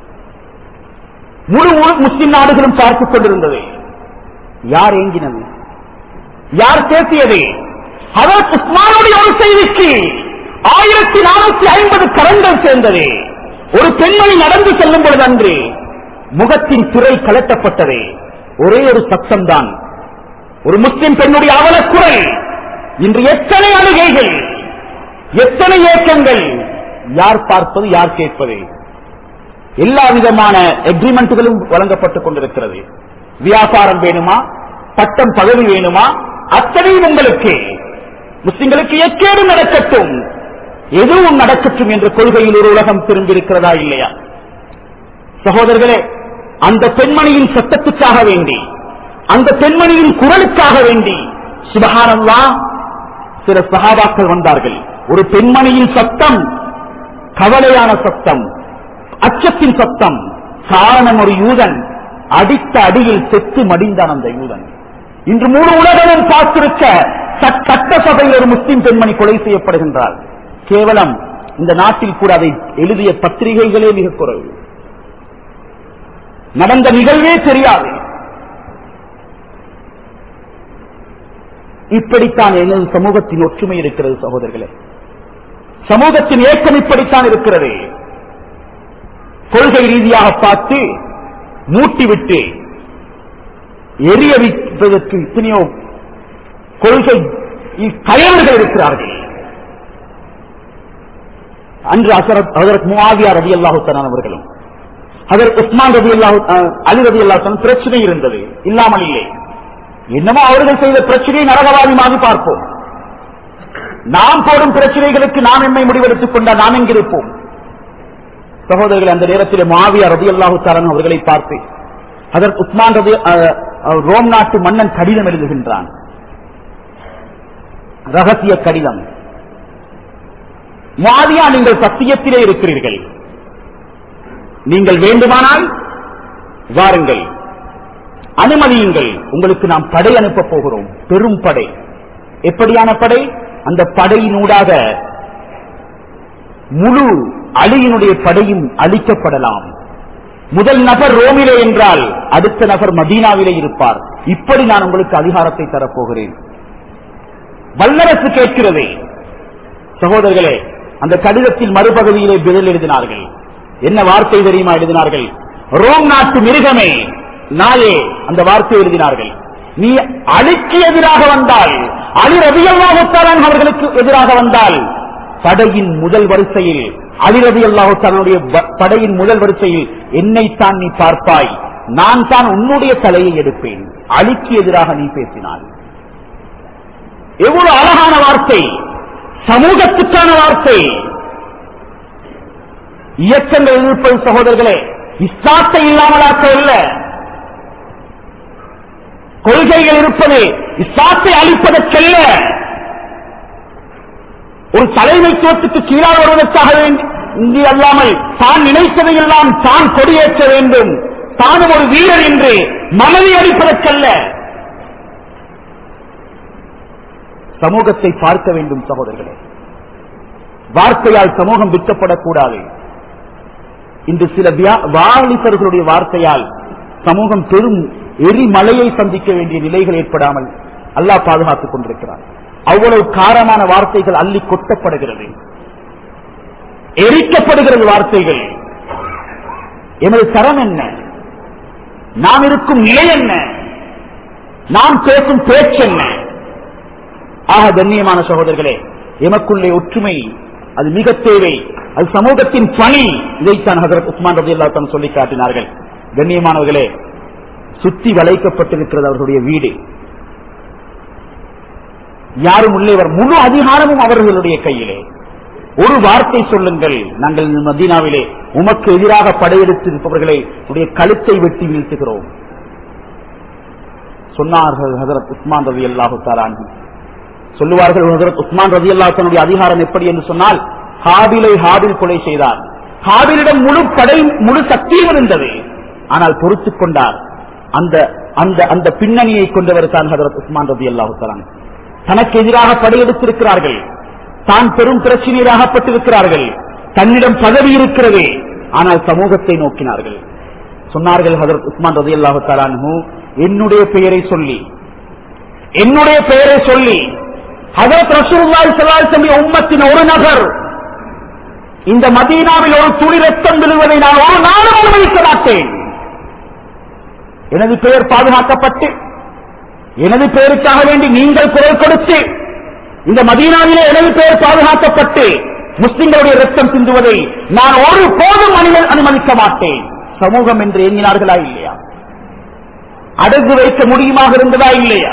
முழு முழு முஸ்லிம் நாடுகளும் பார்த்துக் கொண்டிருந்தது யார் ஏங்கினது யார் பேசியது அவர் உஸ்மானுடைய ஒரு செய்திக்கு ஆயிரத்தி நானூத்தி ஐம்பது கரங்கள் சேர்ந்தது ஒரு பெண்மணி நடந்து செல்லும் பொழுது அன்று முகத்தின் திரை கலட்டப்பட்டது ஒரே ஒரு சத்தம் தான் ஒரு முஸ்லிம் பெண்ணுடைய அவலக்குரல் இன்று எத்தனை அழுகைகள் எத்தனை ஏக்கங்கள் யார் பார்ப்பது யார் கேட்பது எல்லா விதமான எக்ரிமெண்ட்டுகளும் வழங்கப்பட்டுக் கொண்டிருக்கிறது வியாபாரம் வேணுமா பட்டம் பதவி வேணுமா அத்தனையும் உங்களுக்கு முஸ்லிம்களுக்கு எக்கேடு நடக்கட்டும் எதுவும் நடக்கட்டும் என்ற கொள்கையில் ஒரு உலகம் திரும்பியிருக்கிறதா இல்லையா சகோதரர்களே அந்த பெண்மணியின் சத்தத்துக்காக வேண்டி அந்த பெண்மணியின் குரலுக்காக வேண்டி சுபகானல்லா சில சகாபாக்கள் வந்தார்கள் ஒரு பெண்மணியின் சத்தம் கவலையான சத்தம் அச்சத்தின் சத்தம் காரணம் ஒரு யூதன் அடித்த அடியில் செத்து மடிந்தான் அந்த யூதன் இன்று முழு உலகமும் பார்த்திருக்க சட்- சட்டசபையில் ஒரு முஸ்லிம் பெண்மணி கொலை செய்யப்படுகின்றார் கேவலம் இந்த நாட்டில் கூட அதை எழுதிய பத்திரிகைகளே மிக குறைவு நடந்த நிகழ்வே தெரியாது இப்படித்தான் எனது சமூகத்தின் ஒற்றுமை இருக்கிறது சகோதரர்களே சமூகத்தின் ஏக்கம் இப்படித்தான் இருக்கிறது கொள்கை ரீதியாக பார்த்து மூட்டிவிட்டு எரிய வைப்பதற்கு இத்தனையோ கொள்கை கயவர்கள் இருக்கிறார்கள் அன்று அசரத் அதற்கு முவாவியா ரவி அல்லாஹு அவர்களும் அதற்கு உஸ்மான் ரவி அல்லாஹு அலி ரவி அல்லாஹ் பிரச்சனை இருந்தது இல்லாமல் இல்லை என்னமோ அவர்கள் செய்த பிரச்சனையை நரகவாதிமாக பார்ப்போம் நாம் போடும் பிரச்சனைகளுக்கு நாம் எம்மை முடிவெடுத்துக் கொண்டால் நாம் எங்கிருப்போம் சகோதரர்கள் அந்த நேரத்தில் மாவியா ரதி அல்லாஹு தாரன் அவர்களை பார்த்து அதற்கு உஸ்மான் ரதி ரோம் நாட்டு மன்னன் கடிதம் எழுதுகின்றான் ரகசிய கடிதம் மாதியா நீங்கள் சத்தியத்திலே இருக்கிறீர்கள் நீங்கள் வேண்டுமானால் வாருங்கள் அனுமதியுங்கள் உங்களுக்கு நாம் படை அனுப்ப போகிறோம் பெரும் படை எப்படியான படை அந்த படையினூடாக முழு அலியினுடைய படையும் அழிக்கப்படலாம் முதல் நபர் ரோமிலே என்றால் அடுத்த நபர் மதீனாவிலே இருப்பார் இப்படி நான் உங்களுக்கு அதிகாரத்தை தரப்போகிறேன் வல்லரசு கேட்கிறது சகோதரர்களே அந்த கடிதத்தில் மறுபகுதியிலே பதில் எழுதினார்கள் என்ன வார்த்தை தெரியுமா எழுதினார்கள் ரோம் நாட்டு மிருகமே நாயே அந்த வார்த்தை எழுதினார்கள் நீ அழிக்கு எதிராக வந்தால் அலி ரபியல்லாஹுத்தாலன் அவர்களுக்கு எதிராக வந்தால் படையின் முதல் வரிசையில் அலி ரபி அல்லாஹுத்தாலனுடைய படையின் முதல் வரிசையில் என்னைத்தான் நீ பார்ப்பாய் நான் தான் உன்னுடைய தலையை எடுப்பேன் அலிக்கு எதிராக நீ பேசினாய் எவ்வளவு அழகான வார்த்தை சமூகத்துக்கான வார்த்தை இயக்கங்கள் இருப்பது சகோதரர்களே இஸ்லாத்தை இல்லாமலாக்க இல்ல கொள்கைகள் இருப்பது இஸ்லாத்தை அளிப்பதற்கல்ல ஒரு தலைமைத்துவத்துக்கு கீழாக வருவதற்காக வேண்டி அல்லாமல் தான் நினைத்ததை எல்லாம் தான் கொடியேற்ற வேண்டும் தானும் ஒரு வீரர் என்று மனதை அளிப்பதற்கல்ல சமூகத்தை பார்க்க வேண்டும் சகோதரர்களே வார்த்தையால் சமூகம் விற்கப்படக்கூடாது இன்று சில வாலிபர்களுடைய வார்த்தையால் சமூகம் பெரும் எரிமலையை சந்திக்க வேண்டிய நிலைகள் ஏற்படாமல் அல்லாஹ் பாதுகாத்துக் கொண்டிருக்கிறார் அவ்வளவு காரமான வார்த்தைகள் அள்ளி கொட்டப்படுகிறது எரிக்கப்படுகிறது வார்த்தைகள் எமது தரம் என்ன நாம் இருக்கும் நிலை என்ன நாம் பேசும் பேச்சு என்ன ஆக கண்ணியமான சகோதரர்களே எமக்குள்ளே ஒற்றுமை அது மிக தேவை அது சமூகத்தின் பணி இதைத்தான் ஹசரத் உஸ்மான் ரதி அல்லா சொல்லி காட்டினார்கள் கண்ணியமானவர்களே சுத்தி வளைக்கப்பட்டிருக்கிறது அவர்களுடைய வீடு யாரும் உள்ளே வர முழு அதிகாரமும் அவர்களுடைய கையிலே ஒரு வார்த்தை சொல்லுங்கள் நாங்கள் மதீனாவிலே உமக்கு எதிராக படையெடுத்திருப்பவர்களை உடைய கழுத்தை வெட்டி வீழ்த்துகிறோம் சொன்னார்கள் ஹசரத் உஸ்மான் ரவி அல்லாஹு தாரான் சொல்லுவார்கள் ஹசரத் உஸ்மான் ரதி அல்லா தன்னுடைய அதிகாரம் எப்படி என்று சொன்னால் ஹாபிலை ஹாபில் கொலை செய்தார் ஹாபிலிடம் முழு படை முழு சக்தியும் இருந்தது ஆனால் பொறுத்துக் கொண்டார் அந்த அந்த அந்த பின்னணியை கொண்டவர் தான் ஹசரத் உஸ்மான் ரதி அல்லாஹு தலான் தனக்கு எதிராக படையெடுத்திருக்கிறார்கள் தான் பெரும் பிரச்சனையில் அகப்பட்டிருக்கிறார்கள் தன்னிடம் பதவி இருக்கிறது ஆனால் சமூகத்தை நோக்கினார்கள் சொன்னார்கள் ஹசரத் உஸ்மான் ரதி அல்லாஹு தலான்ஹூ என்னுடைய பெயரை சொல்லி என்னுடைய பெயரை சொல்லி ஹசரத் ரசூல்லாய் சல்லாஹ் உம்மத்தின் ஒரு நபர் இந்த மதீனாவில் ஒரு துளி ரத்தம் விழுவதை நான் ஒரு நாளும் அனுமதிக்க மாட்டேன் எனது பெயர் பாதுகாக்கப்பட்டு எனது பெயருக்காக வேண்டி நீங்கள் குரல் கொடுத்து இந்த மதீனாவிலே எனது பெயர் பாதுகாக்கப்பட்டு முஸ்லிம்களுடைய ரத்தம் சிந்துவதை நான் ஒரு போதும் அனுமதிக்க மாட்டேன் சமூகம் என்று எண்ணினார்களா இல்லையா அடகு வைக்க முடியுமாக இருந்ததா இல்லையா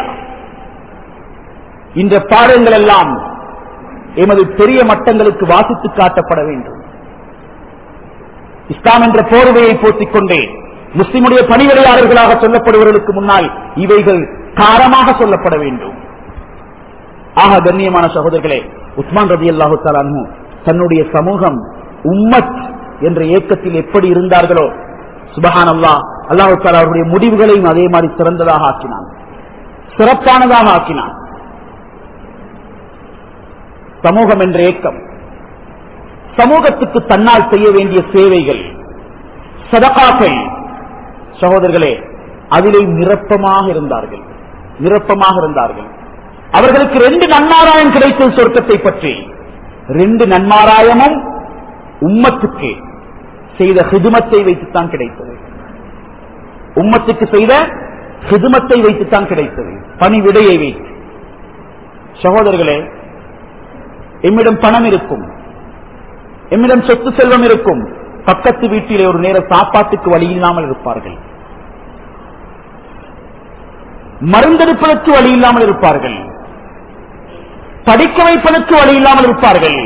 இந்த பாடங்கள் எல்லாம் எமது பெரிய மட்டங்களுக்கு வாசித்து காட்டப்பட வேண்டும் இஸ்லாம் என்ற போர்வையை போத்திக் கொண்டே முஸ்லிமுடைய பணிவிடையாளர்களாக சொல்லப்படுவதற்கு முன்னால் இவைகள் காரமாக சொல்லப்பட வேண்டும் ஆக கண்ணியமான சகோதரர்களே உஸ்மான் ரதி அல்லாஹு தாலானு தன்னுடைய சமூகம் உம்மத் என்ற இயக்கத்தில் எப்படி இருந்தார்களோ சுபஹான் அல்லா அல்லாஹு தாலா அவருடைய முடிவுகளையும் அதே மாதிரி சிறந்ததாக ஆக்கினான் சிறப்பானதாக ஆக்கினான் சமூகம் என்ற இயக்கம் சமூகத்துக்கு தன்னால் செய்ய வேண்டிய சேவைகள் சதகாக்கள் சகோதரர்களே அதிலே நிரப்பமாக இருந்தார்கள் நிரப்பமாக இருந்தார்கள் அவர்களுக்கு ரெண்டு நன்மாராயம் கிடைத்தது சொர்க்கத்தை பற்றி ரெண்டு நன்மாராயமும் உம்மத்துக்கு செய்த ஹிதுமத்தை வைத்துத்தான் கிடைத்தது உம்மத்துக்கு செய்த ஹிதுமத்தை வைத்துத்தான் கிடைத்தது பணி விடையை வைத்து சகோதரர்களே எம்மிடம் பணம் இருக்கும் எம்மிடம் சொத்து செல்வம் இருக்கும் பக்கத்து வீட்டிலே ஒரு நேர சாப்பாட்டுக்கு வழி இல்லாமல் இருப்பார்கள் மருந்தெடுப்பதற்கு வழி இல்லாமல் இருப்பார்கள் படிக்க வைப்பதற்கு வழி இல்லாமல் இருப்பார்கள்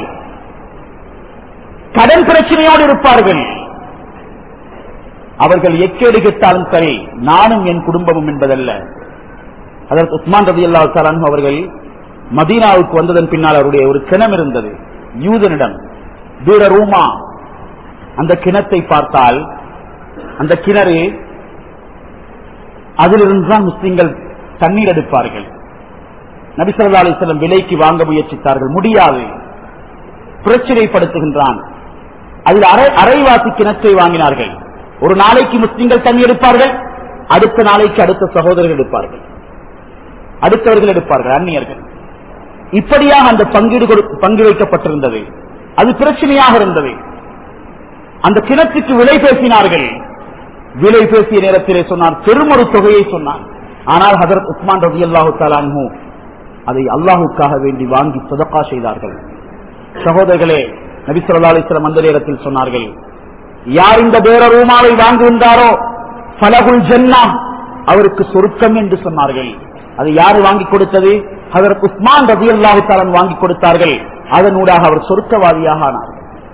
கடன் பிரச்சனையோடு இருப்பார்கள் அவர்கள் எக்கேடு கெட்டாலும் சரி நானும் என் குடும்பமும் என்பதல்ல அதற்கு உஸ்மான் ரதி அல்லா அவர்கள் மதீனாவுக்கு வந்ததன் பின்னால் அவருடைய ஒரு கிணம் இருந்தது யூதனிடம் தூர ரூமா அந்த கிணத்தை பார்த்தால் அந்த கிணறு அதிலிருந்துதான் முஸ்லிம்கள் தண்ணீர் எடுப்பார்கள் நபிசல்லா அலிஸ்லம் விலைக்கு வாங்க முயற்சித்தார்கள் முடியாது பிரச்சனைப்படுத்துகின்றான் அதில் அரை அரைவாசி கிணற்றை வாங்கினார்கள் ஒரு நாளைக்கு முஸ்லிம்கள் தண்ணி எடுப்பார்கள் அடுத்த நாளைக்கு அடுத்த சகோதரர்கள் எடுப்பார்கள் அடுத்தவர்கள் எடுப்பார்கள் அந்நியர்கள் இப்படியாக அந்த பங்கீடு கொடு- பங்கு வைக்கப்பட்டிருந்தது அது பிரச்சனையாக இருந்தது அந்த கிணற்றுக்கு விலை பேசினார்கள் விலை பேசிய நேரத்திலே சொன்னார் பெருமொரு தொகையை சொன்னார் ஆனால் ஹதரத் உஸ்மான் ரவி அல்லாஹு தாலான்ஹூ அதை அல்லாஹுக்காக வேண்டி வாங்கி சதக்கா செய்தார்கள் சகோதரர்களே நபி ஸல்லல்லாஹு அலைஹி வஸல்லம் அந்த நேரத்தில் சொன்னார்கள் யார் இந்த பேர ரூமாவை வாங்குகின்றாரோ ஃபலகுல் ஜன்னா அவருக்கு சொருக்கம் என்று சொன்னார்கள் அதை யாரு வாங்கி கொடுத்தது அதற்கு உஸ்மான் ரதி அல்லாஹு தாலன் வாங்கி கொடுத்தார்கள் அதனூடாக அவர் சொருக்கவாதியாக ஆனார்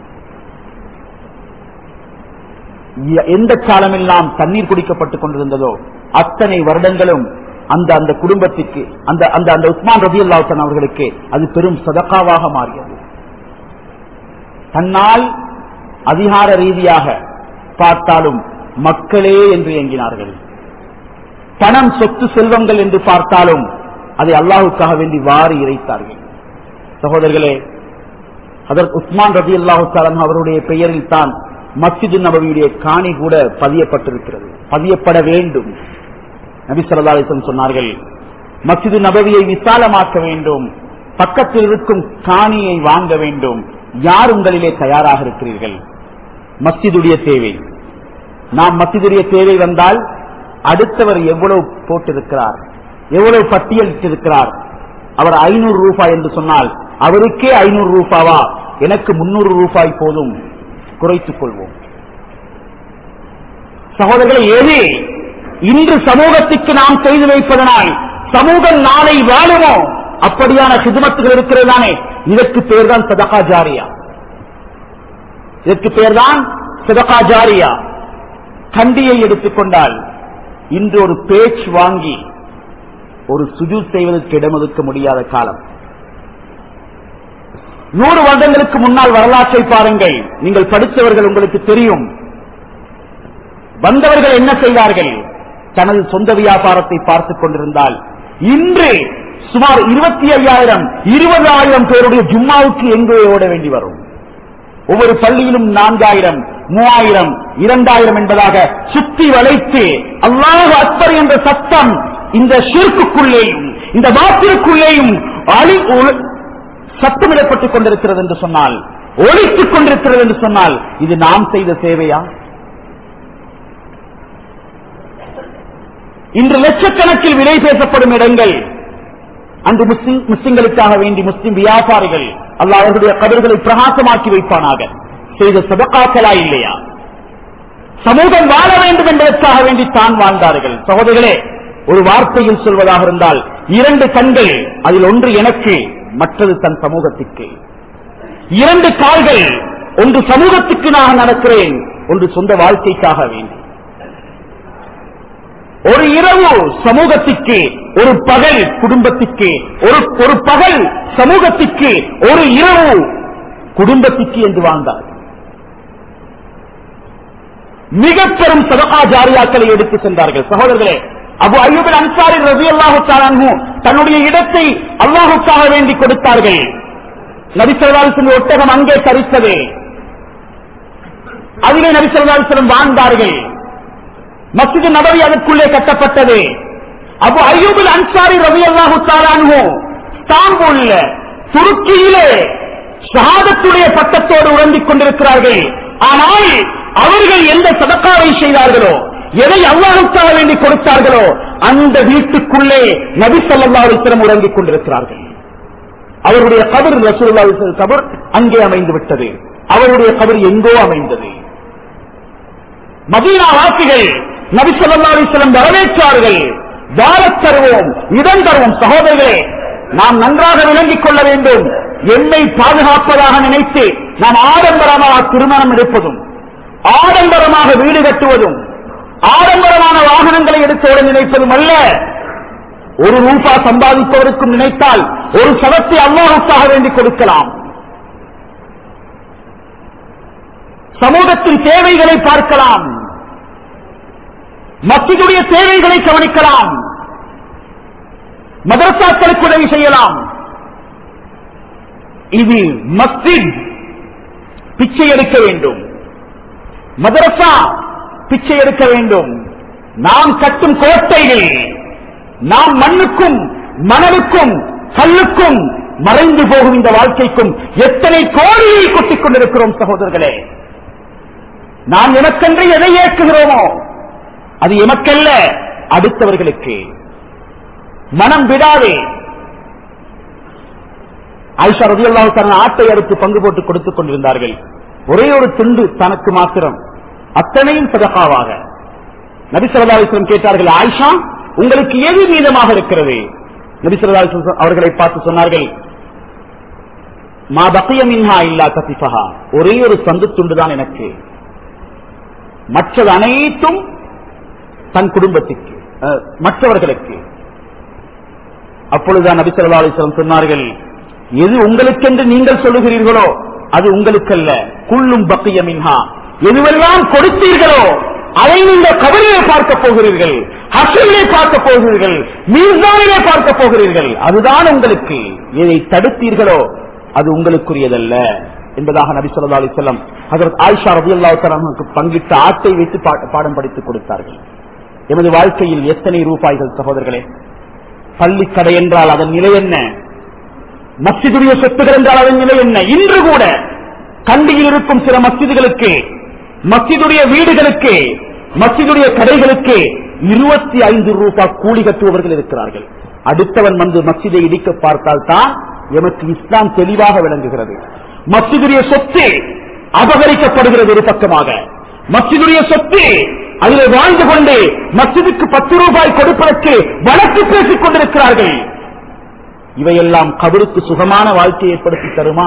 எ- எந்த காலமெல்லாம் தண்ணீர் குடிக்கப்பட்டுக் கொண்டிருந்ததோ அத்தனை வருடங்களும் அந்த அந்த குடும்பத்திற்கு அந்த அந்த அந்த உஸ்மான் ரதி அல்லாஹன் அவர்களுக்கு அது பெரும் சதக்காவாக மாறியது தன்னால் அதிகார ரீதியாக பார்த்தாலும் மக்களே என்று எண்ணினார்கள் பணம் சொத்து செல்வங்கள் என்று பார்த்தாலும் அதை அல்லாஹுக்காக வேண்டி வாரி இறைத்தார்கள் சகோதரர்களே அதற்கு உஸ்மான் ரபி அல்லாஹு அவருடைய பெயரில் தான் மஸ்ஜிது நபவியுடைய காணி கூட பதியப்பட்டிருக்கிறது பதியப்பட வேண்டும் நபி ஸல்லல்லாஹு அலைஹி வஸல்லம் சொன்னார்கள் மஸ்ஜிது நபவியை விசாலமாக்க வேண்டும் பக்கத்தில் இருக்கும் காணியை வாங்க வேண்டும் யார் உங்களிலே தயாராக இருக்கிறீர்கள் மஸ்ஜிதுடைய தேவை நாம் மஸ்ஜிதுடைய தேவை வந்தால் அடுத்தவர் எவ்வளவு போட்டிருக்கிறார் எவ்வளவு பட்டியலிட்டிருக்கிறார் அவர் ஐநூறு ரூபாய் என்று சொன்னால் அவருக்கே ஐநூறு ரூபாவா எனக்கு முன்னூறு ரூபாய் போதும் குறைத்துக் கொள்வோம் சகோதரர்களை எது இன்று சமூகத்துக்கு நாம் செய்து வைப்பதனால் சமூகம் நாளை வாழுமோ அப்படியான ஹிதுமத்துகள் இருக்கிறதானே இதற்கு பேர்தான் சதகா ஜாரியா இதற்கு பேர்தான் சதகா ஜாரியா கண்டியை எடுத்துக்கொண்டால் இன்று ஒரு பேச்சு வாங்கி ஒரு சுஜூத் செய்வதற்கு இடமொதுக்க முடியாத காலம் நூறு வருடங்களுக்கு முன்னால் வரலாற்றை பாருங்கள் நீங்கள் படித்தவர்கள் உங்களுக்கு தெரியும் வந்தவர்கள் என்ன செய்தார்கள் தனது சொந்த வியாபாரத்தை பார்த்துக் கொண்டிருந்தால் இன்று சுமார் இருபத்தி ஐயாயிரம் இருபதாயிரம் பேருடைய ஜும்மாவுக்கு எங்கே ஓட வேண்டி வரும் ஒவ்வொரு பள்ளியிலும் நான்காயிரம் மூவாயிரம் இரண்டாயிரம் என்பதாக சுத்தி வளைத்து அல்லாஹ் அக்பர் என்ற சத்தம் இந்த ஷிர்க்குள்ளேயும் இந்த வாக்கிற்குள்ளேயும் அழி உ- சத்தமிடப்பட்டுக் கொண்டிருக்கிறது என்று சொன்னால் ஒழித்துக் கொண்டிருக்கிறது என்று சொன்னால் இது நாம் செய்த சேவையா இன்று லட்சக்கணக்கில் விலை பேசப்படும் இடங்கள் அன்று முஸ்லிம் முஸ்லிம்களுக்காக வேண்டி முஸ்லிம் வியாபாரிகள் அல்லாஹ் அவர்களுடைய கபர்களை பிரகாசமாக்கி வைப்பானாக செய்த சதக்காக்களா இல்லையா சமூகம் வாழ வேண்டும் என்பதற்காக வேண்டி தான் வாழ்ந்தார்கள் சகோதரர்களே ஒரு வார்த்தையில் சொல்வதாக இருந்தால் இரண்டு கண்கள் அதில் ஒன்று எனக்கு மற்றது தன் சமூகத்திற்கு இரண்டு கால்கள் ஒன்று சமூகத்துக்கு நான் நடக்கிறேன் ஒன்று சொந்த வாழ்க்கைக்காக வேண்டி ஒரு இரவு சமூகத்திற்கு ஒரு பகல் குடும்பத்திற்கு ஒரு ஒரு பகல் சமூகத்திற்கு ஒரு இரவு குடும்பத்திற்கு என்று வாழ்ந்தார் மிக பெரும் சதகா ஜாரியாக்களை எடுத்து சென்றார்கள் சகோதரர்களே அபு அய்யூபின் அன்சாரி ரவி அல்லாஹு தன்னுடைய இடத்தை அல்லாஹுக்காக வேண்டி கொடுத்தார்கள் நபிசல்லாசன் ஒட்டகம் அங்கே தரித்தது அதிலே நபிசல்லாசனம் வாழ்ந்தார்கள் மஸ்ஜித் நபவி அதற்குள்ளே கட்டப்பட்டது அபு அய்யூபில் அன்சாரி ரவி அல்லாஹு இஸ்தாம்பூல்ல துருக்கியிலே ஷஹாதத்துடைய பட்டத்தோடு உறங்கிக் கொண்டிருக்கிறார்கள் ஆனால் அவர்கள் எந்த சதக்காவை செய்தார்களோ எதை அல்லாஹுக்காக வேண்டி கொடுத்தார்களோ அந்த வீட்டுக்குள்ளே நபி ஸல்லல்லாஹு அலைஹி வஸல்லம் உறங்கிக் கொண்டிருக்கிறார்கள் அவருடைய கபர் ரசூலுல்லாஹி அலைஹி வஸல்லம் கபர் அங்கே அமைந்து விட்டது அவருடைய கபர் எங்கோ அமைந்தது மதீனா வாசிகள் நபி ஸல்லல்லாஹு அலைஹி வஸல்லம் வரவேற்றார்கள் வாழத் தருவோம் இடம் தருவோம் சகோதரர்களே நாம் நன்றாக விளங்கிக் கொள்ள வேண்டும் என்னை பாதுகாப்பதாக நினைத்து நாம் ஆடம்பரமாக திருமணம் எடுப்பதும் ஆடம்பரமாக வீடு கட்டுவதும் ஆடம்பரமான வாகனங்களை எடுத்தோட நினைப்பதும் அல்ல ஒரு ரூபா சம்பாதிப்பவருக்கும் நினைத்தால் ஒரு சதத்தை அல்லாஹுக்காக வேண்டி கொடுக்கலாம் சமூகத்தின் தேவைகளை பார்க்கலாம் மத்தியுடைய தேவைகளை கவனிக்கலாம் மதரசாக்களுக்கு உதவி செய்யலாம் இது மஸ்ஜித் பிச்சை எடுக்க வேண்டும் மதரசா பிச்சை எடுக்க வேண்டும் நாம் கட்டும் கோட்டைகள் நாம் மண்ணுக்கும் மணலுக்கும் கல்லுக்கும் மறைந்து போகும் இந்த வாழ்க்கைக்கும் எத்தனை கோடியை கொட்டிக் கொண்டிருக்கிறோம் சகோதரர்களே நாம் எமக்கென்று எதை ஏற்குகிறோமோ அது எமக்கல்ல அடுத்தவர்களுக்கு மனம் விடாதே ஆயிஷா ரதியல்லாஹு தன் ஆட்டை அறுத்து பங்கு போட்டு கொடுத்துக் கொண்டிருந்தார்கள் ஒரே ஒரு துண்டு தனக்கு மாத்திரம் அத்தனையும் சதகாவாக நபி ஸல்லல்லாஹு அலைஹி வஸல்லம் கேட்டார்கள் ஆயிஷா உங்களுக்கு எது மீதமாக இருக்கிறது நபி ஸல்லல்லாஹு அலைஹி வஸல்லம் அவர்களை பார்த்து சொன்னார்கள் மா பக்கிய மின்ஹா இல்லா கத்திஃபஹா ஒரே ஒரு சந்து துண்டு தான் எனக்கு மற்றது அனைத்தும் தன் குடும்பத்துக்கு அஹ், மற்றவர்களுக்கு அப்பொழுதுதான் நபி ஸல்லல்லாஹு அலைஹி வஸல்லம் சொன்னார்கள் எது உங்களுக்கென்று நீங்கள் சொல்லுகிறீர்களோ அது உங்களுக்கல்ல குள்ளும் பக்கிய மின்ஹா எதுவெல்லாம் கொடுத்தீர்களோ அதை நீங்கள் கபரிலே பார்க்க போகிறீர்கள் ஹசனிலே பார்க்க போகிறீர்கள் மீசானிலே பார்க்க போகிறீர்கள் அதுதான் உங்களுக்கு எதை தடுத்தீர்களோ அது உங்களுக்குரியதல்ல என்பதாக நபி ஸல்லல்லாஹு அலைஹி வஸல்லம் ஹஜரத் ஆயிஷா ரலியல்லாஹு தஆலா அன்ஹாவுக்கு பங்கிட்ட ஆட்டை வைத்து பா- பாடம் படித்துக் கொடுத்தார்கள் எமது வாழ்க்கையில் எத்தனை ரூபாய்கள் சகோதரர்களே பள்ளிக்கடை என்றால் அதன் நிலை என்ன மஸ்ஜிதுடைய சொத்துகள் என்றால் அதன் நிலை என்ன இன்று கூட கண்டியில் இருக்கும் சில மஸ்ஜிதுகளுக்கு மஸ்ஜிதுடைய வீடுகளுக்கு மஸ்ஜிதுடைய கடைகளுக்கு இருபத்தி ஐந்து ரூபாய் கூலி கட்டுபவர்கள் இருக்கிறார்கள் அடுத்தவன் வந்து மஸ்ஜிதை இடிக்க பார்த்தால் தான் எமக்கு இஸ்லாம் தெளிவாக விளங்குகிறது மஸ்ஜிதுடைய சொத்து அபகரிக்கப்படுகிறது ஒரு பக்கமாக மஸ்ஜிதுடைய சொத்து அதில் வாழ்ந்து கொண்டு மஸ்ஜிதுக்கு பத்து ரூபாய் கொடுப்பதற்கு வழக்கு பேசிக் கொண்டிருக்கிறார்கள் இவையெல்லாம் கபருக்கு சுகமான வாழ்க்கையை ஏற்படுத்தி தருமா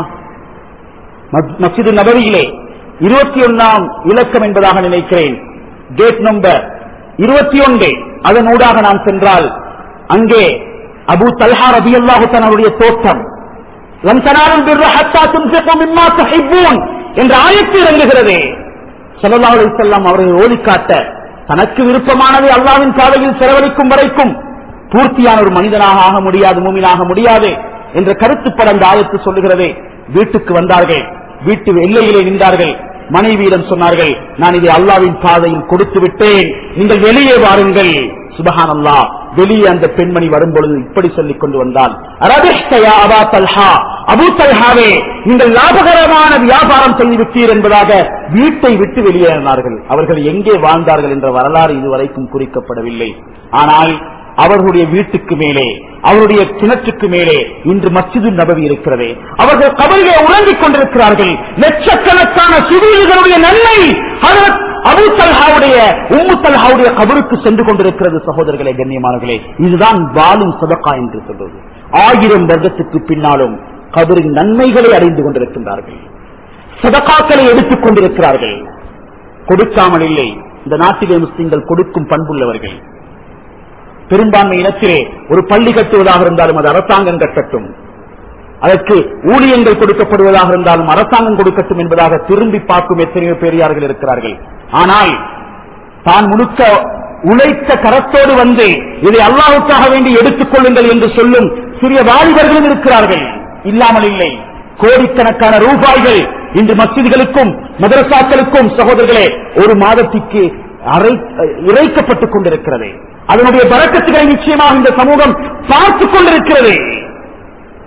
மஸ்- மஸ்ஜிது நபவியிலே இருபத்தி ஒன்னாம் இலக்கம் என்பதாக நினைக்கிறேன் கேட் நம்பர் இருபத்தி ஒன்று அதன் ஊடாக நாம் சென்றால் அங்கே அபு தல்ஹா ரபி அவருடைய தோட்டம் "லன் தனாலுல் பிர்ர ஹத்தா துன்ஃபிகு மிம்மா துஹிப்பூன்" என்ற ஆயத்து இறங்குகிறது ஸல்லல்லாஹு அலைஹி வஸல்லம் அவர்கள் ஓதி காட்ட தனக்கு விருப்பமானதை அல்லாஹ்வின் பாதையில் செலவழிக்கும் வரைக்கும் பூர்த்தியான ஒரு மனிதனாக ஆக முடியாது மூமினாக முடியாது என்ற கருத்துப்பட அந்த ஆயத்து சொல்லுகிறது வீட்டுக்கு வந்தார்கள் வீட்டு எல்லையிலே நின்றார்கள் மனைவியிடம் சொன்னார்கள் நான் இதை அல்லாவின் பாதையில் கொடுத்து விட்டேன் நீங்கள் வெளியே வாருங்கள் சுபஹான் அல்லாஹ் வெளியே அந்த பெண்மணி வரும்பொழுது இப்படி சொல்லிக் கொண்டு வந்தால் "அரபிஷ்டயா அபா தல்ஹா அபு தல்ஹாவே நீங்கள் லாபகரமான வியாபாரம் செய்து விட்டீர் என்பதாக வீட்டை விட்டு வெளியேறினார்கள் அவர்கள் எங்கே வாழ்ந்தார்கள் என்ற வரலாறு இதுவரைக்கும் குறிக்கப்படவில்லை ஆனால் அவர்களுடைய வீட்டுக்கு மேலே அவருடைய கிணற்றுக்கு மேலே இன்று மஸ்ஜிது நபவி இருக்கிறது அவர்கள் கபரிலே உறங்கிக் கொண்டிருக்கிறார்கள் லட்சக்கணக்கான சிவில்களுடைய நன்மை ஹஜரத் அபு தல்ஹாவுடைய உம்மு தல்ஹாவுடைய கபருக்கு சென்று கொண்டிருக்கிறது சகோதரர்களே கண்ணியமானவர்களே இதுதான் வாழும் சதக்கா என்று சொல்றது ஆயிரம் வருடத்துக்கு பின்னாலும் கபரின் நன்மைகளை அறிந்து கொண்டிருக்கின்றார்கள் சதக்காக்களை எடுத்துக் கொண்டிருக்கிறார்கள் கொடுக்காமல் இல்லை இந்த நாட்டிலே முஸ்லிம்கள் கொடுக்கும் பண்புள்ளவர்கள் பெரும்பான்மை இனத்திலே ஒரு பள்ளி கட்டுவதாக இருந்தாலும் அது அரசாங்கம் கட்டட்டும் அதற்கு ஊழியங்கள் கொடுக்கப்படுவதாக இருந்தாலும் அரசாங்கம் கொடுக்கட்டும் என்பதாக திரும்பி பார்க்கும் எத்தனையோ பெரியார்கள் இருக்கிறார்கள் ஆனால் தான் முழுக்க உழைத்த கரத்தோடு வந்து இதை அல்லாஹுக்காக வேண்டி எடுத்துக் கொள்ளுங்கள் என்று சொல்லும் சிறிய வாலிபர்களும் இருக்கிறார்கள் இல்லாமல் இல்லை கோடிக்கணக்கான ரூபாய்கள் இன்று மஸ்ஜிதுகளுக்கும் மதரசாக்களுக்கும் சகோதரர்களே ஒரு மாதத்திற்கு அரை இறைக்கப்பட்டுக் கொண்டிருக்கிறது அதனுடைய பறக்கத்துகளை நிச்சயமாக இந்த சமூகம் பார்த்துக் கொண்டிருக்கிறது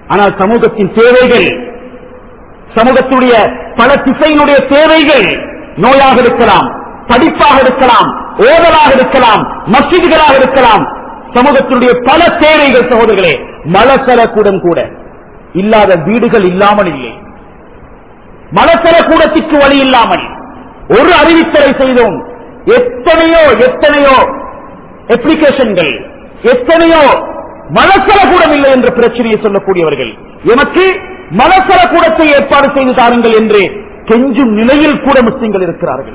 ஆனால் சமூகத்தின் தேவைகள் சமூகத்துடைய பல திசையினுடைய தேவைகள் நோயாக இருக்கலாம் படிப்பாக இருக்கலாம் ஓதலாக இருக்கலாம் மசிதிகளாக இருக்கலாம் சமூகத்தினுடைய பல தேவைகள் சகோதரர்களே மலசல கூடம் கூட இல்லாத வீடுகள் இல்லாமல் இல்லை மலசல கூடத்திற்கு வழி இல்லாமல் ஒரு அறிவித்தலை செய்தோம் எத்தனையோ எத்தனையோ அப்ளிகேஷன்கள் எத்தனையோ மலசல கூடம் இல்லை என்ற பிரச்சனையை சொல்லக்கூடியவர்கள் எமக்கு மலசல கூடத்தை ஏற்பாடு செய்து தாருங்கள் என்று கெஞ்சும் நிலையில் கூட முஸ்லிம்கள் இருக்கிறார்கள்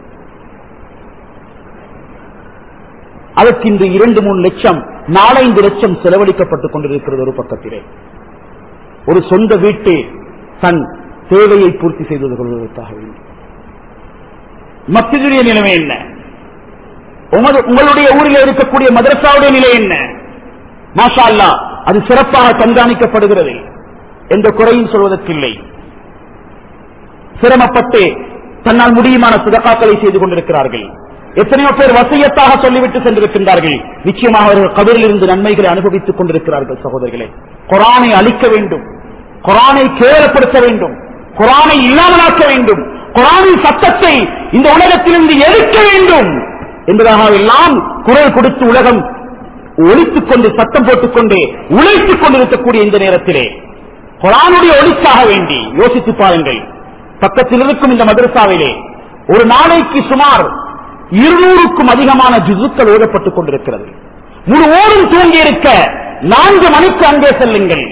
அதற்கு இன்று இரண்டு மூணு லட்சம் நாலைந்து லட்சம் செலவழிக்கப்பட்டுக் கொண்டிருக்கிறது ஒரு பக்கத்திலே ஒரு சொந்த வீட்டு தன் தேவையை பூர்த்தி செய்து கொள்வதற்காக வேண்டும் மத்தியுடைய நிலைமை என்ன உமது உங்களுடைய ஊரில் இருக்கக்கூடிய மதரசாவுடைய நிலை என்ன மாஷா அல்லா அது சிறப்பாக கண்காணிக்கப்படுகிறது என்ற குறையும் சொல்வதற்கில்லை சிரமப்பட்டு தன்னால் முடியுமான சுதகாக்களை செய்து கொண்டிருக்கிறார்கள் எத்தனையோ பேர் வசியத்தாக சொல்லிவிட்டு சென்றிருக்கின்றார்கள் நிச்சயமாக அவர்கள் கபரில் இருந்து நன்மைகளை அனுபவித்துக் கொண்டிருக்கிறார்கள் சகோதரர்களே குரானை அழிக்க வேண்டும் குரானை கேவலப்படுத்த வேண்டும் குரானை இல்லாமலாக்க வேண்டும் குரானின் சத்தத்தை இந்த உலகத்திலிருந்து எடுக்க வேண்டும் என்பதாக எல்லாம் குரல் கொடுத்து உலகம் ஒழித்துக் கொண்டு சத்தம் போட்டுக் கொண்டு உழைத்துக் கொண்டிருக்கக்கூடிய இந்த நேரத்திலே குரானுடைய ஒளிக்காக வேண்டி யோசித்து பாருங்கள் பக்கத்தில் இருக்கும் இந்த மதரசாவிலே ஒரு நாளைக்கு சுமார் இருநூறுக்கும் அதிகமான ஜிசுக்கள் ஓதப்பட்டுக் கொண்டிருக்கிறது முழு ஓடும் தூங்கி இருக்க நான்கு மணிக்கு அங்கே செல்லுங்கள்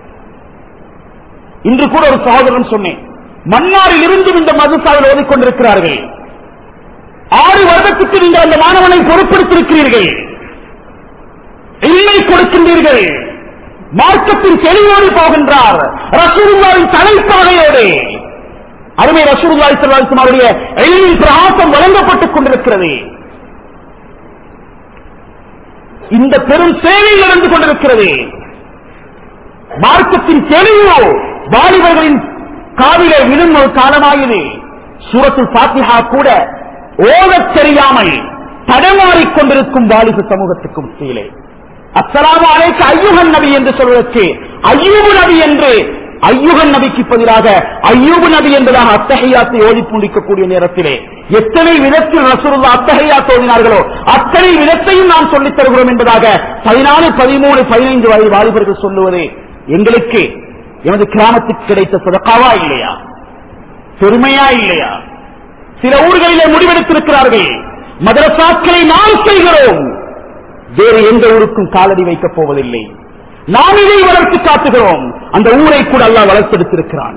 இன்று கூட ஒரு சகோதரன் சொன்னேன் மன்னாரில் இருந்தும் இந்த மதுசாவில் ஓதிக்கொண்டிருக்கிறார்கள் ஆறு வருடத்துக்கு நீங்கள் அந்த மாணவனை பொறுப்படுத்திருக்கிறீர்கள் இல்லை கொடுக்கின்றீர்கள் மார்க்கத்தின் தெளிவோடு போகின்றார் ரசூலுல்லாவின் தலைப்பாகையோடு அருமை ரசூலுல்லாஹி ஸல்லல்லாஹு அலைஹி வஸல்லம் அவருடைய எழிலின் பிரகாசம் வழங்கப்பட்டுக் கொண்டிருக்கிறது இந்த பெரும் சேவை நடந்து கொண்டிருக்கிறது மார்க்கத்தின் தெளிவோ வாலிபர்களின் காவிலே விழும் ஒரு காலமாயுது சூரத்து பாத்திஹா கூட ஓதத் தெரியாமல் தடமாறிக் கொண்டிருக்கும் வாலிப சமூகத்துக்கு மத்தியிலே அஸ்ஸலாமு அலைக்கு ஐயுகன் நபி என்று சொல்வதற்கு ஐயூபு நபி என்று ஐயுகன் நபிக்கு பதிலாக ஐயூபு நபி என்பதாக அத்தகையாத்தை ஓதி முடிக்கக்கூடிய நேரத்திலே எத்தனை விதத்தில் ரசூலுல்லா அத்தகையாத் ஓதினார்களோ அத்தனை விதத்தையும் நாம் சொல்லித் தருகிறோம் என்பதாக பதினாலு பதிமூணு பதினைந்து வயது வாலிபர்கள் சொல்லுவது எங்களுக்கு எமது கிராமத்துக்கு கிடைத்த சதக்காவா இல்லையா பெருமையா இல்லையா சில ஊர்களிலே முடிவெடுத்திருக்கிறார்கள் மதரசாக்களை நாம் செய்கிறோம் வேறு எந்த ஊருக்கும் காலடி வைக்கப் போவதில்லை நாம் இதை வளர்த்து காட்டுகிறோம் அந்த ஊரை கூட அல்லாஹ் வளர்த்தெடுத்திருக்கிறான்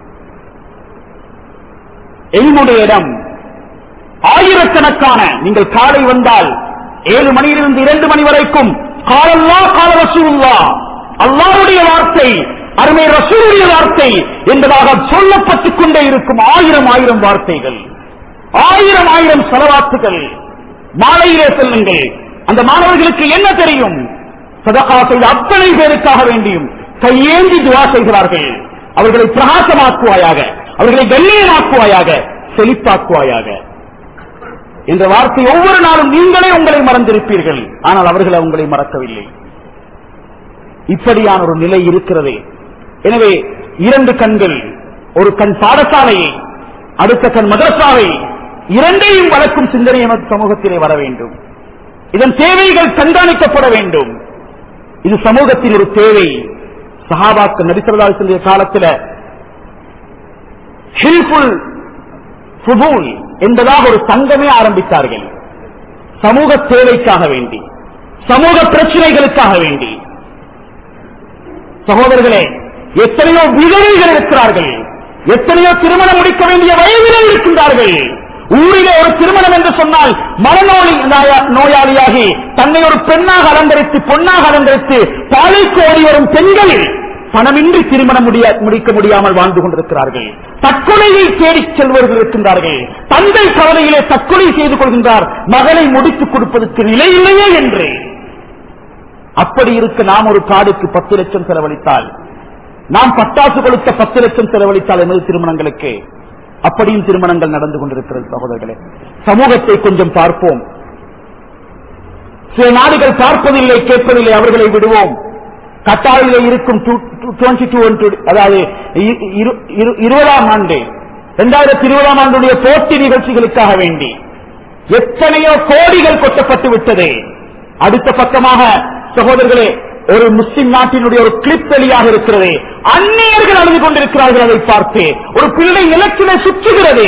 எங்களுடைய இடம் ஆயிரக்கணக்கான நீங்கள் காலை வந்தால் ஏழு மணியிலிருந்து இரண்டு மணி வரைக்கும் காலல்லா கால ரசூல்லா அல்லாவுடைய வார்த்தை அருமை ரசூலுடைய வார்த்தை என்பதாக சொல்லப்பட்டுக் கொண்டே இருக்கும் ஆயிரம் ஆயிரம் வார்த்தைகள் ஆயிரம் ஆயிரம் செலவாத்துகள் மாலையிலே செல்லுங்கள் அந்த மாணவர்களுக்கு என்ன தெரியும் சதகா செய்த அத்தனை பேருக்காக வேண்டியும் கையேந்தி துவா செய்கிறார்கள் அவர்களை பிரகாசமாக்குவாயாக அவர்களை கண்ணியமாக்குவாயாக செழிப்பாக்குவாயாக என்ற வார்த்தை ஒவ்வொரு நாளும் நீங்களே உங்களை மறந்திருப்பீர்கள் ஆனால் அவர்கள் உங்களை மறக்கவில்லை இப்படியான ஒரு நிலை இருக்கிறது எனவே இரண்டு கண்கள் ஒரு கண் பாடசாலையை அடுத்த கண் மதரசாவை இரண்டையும் வளர்க்கும் சிந்தனை நமது சமூகத்திலே வர வேண்டும் இதன் தேவைகள் கண்காணிக்கப்பட வேண்டும் இது சமூகத்தின் ஒரு தேவை சஹாபாக்கு நபிசல்லால் சொல்லிய காலத்தில் ஹில்புல் ஃபுபூல் என்பதாக ஒரு சங்கமே ஆரம்பித்தார்கள் சமூக தேவைக்காக வேண்டி சமூக பிரச்சனைகளுக்காக வேண்டி சகோதரர்களே எத்தனையோ விதவைகள் இருக்கிறார்கள் எத்தனையோ திருமணம் முடிக்க வேண்டிய வயதிலே இருக்கின்றார்கள் ஊரிலே ஒரு திருமணம் என்று சொன்னால் மனநோய் நோயாளியாகி தன்னை ஒரு பெண்ணாக அலங்கரித்து பொன்னாக அலங்கரித்து பாலைக்கு ஓடி வரும் பெண்கள் பணமின்றி திருமணம் முடிய முடிக்க முடியாமல் வாழ்ந்து கொண்டிருக்கிறார்கள் தற்கொலையை தேடிச் செல்வர்கள் இருக்கின்றார்கள் தந்தை கவலையிலே தற்கொலை செய்து கொள்கின்றார் மகளை முடித்துக் கொடுப்பதற்கு நிலை இல்லையே என்று அப்படி இருக்க நாம் ஒரு காடுக்கு பத்து லட்சம் செலவழித்தால் நாம் பட்டாசு கொடுத்த பத்து லட்சம் செலவழித்தால் எனது திருமணங்களுக்கு அப்படியும் திருமணங்கள் நடந்து கொண்டிருக்கிறது சகோதரர்களே சமூகத்தை கொஞ்சம் பார்ப்போம் சில நாடுகள் பார்ப்பதில்லை கேட்பதில்லை அவர்களை விடுவோம் கட்டாரில் இருக்கும் டுவெண்ட்டி டூ அதாவது இ- இரு- இரு- இருபதாம் ஆண்டு இரண்டாயிரத்தி இருபதாம் ஆண்டுடைய போட்டி நிகழ்ச்சிகளுக்காக வேண்டி எத்தனையோ கோடிகள் கொட்டப்பட்டு விட்டது அடுத்த பக்கமாக சகோதரர்களே ஒரு முஸ்லிம் நாட்டினுடைய ஒரு கிளிப் வெளியாக இருக்கிறது அந்நியர்கள் அழுது கொண்டிருக்கிறார்கள் அதை பார்த்து ஒரு பிள்ளை நிலத்திலே சுற்றுகிறது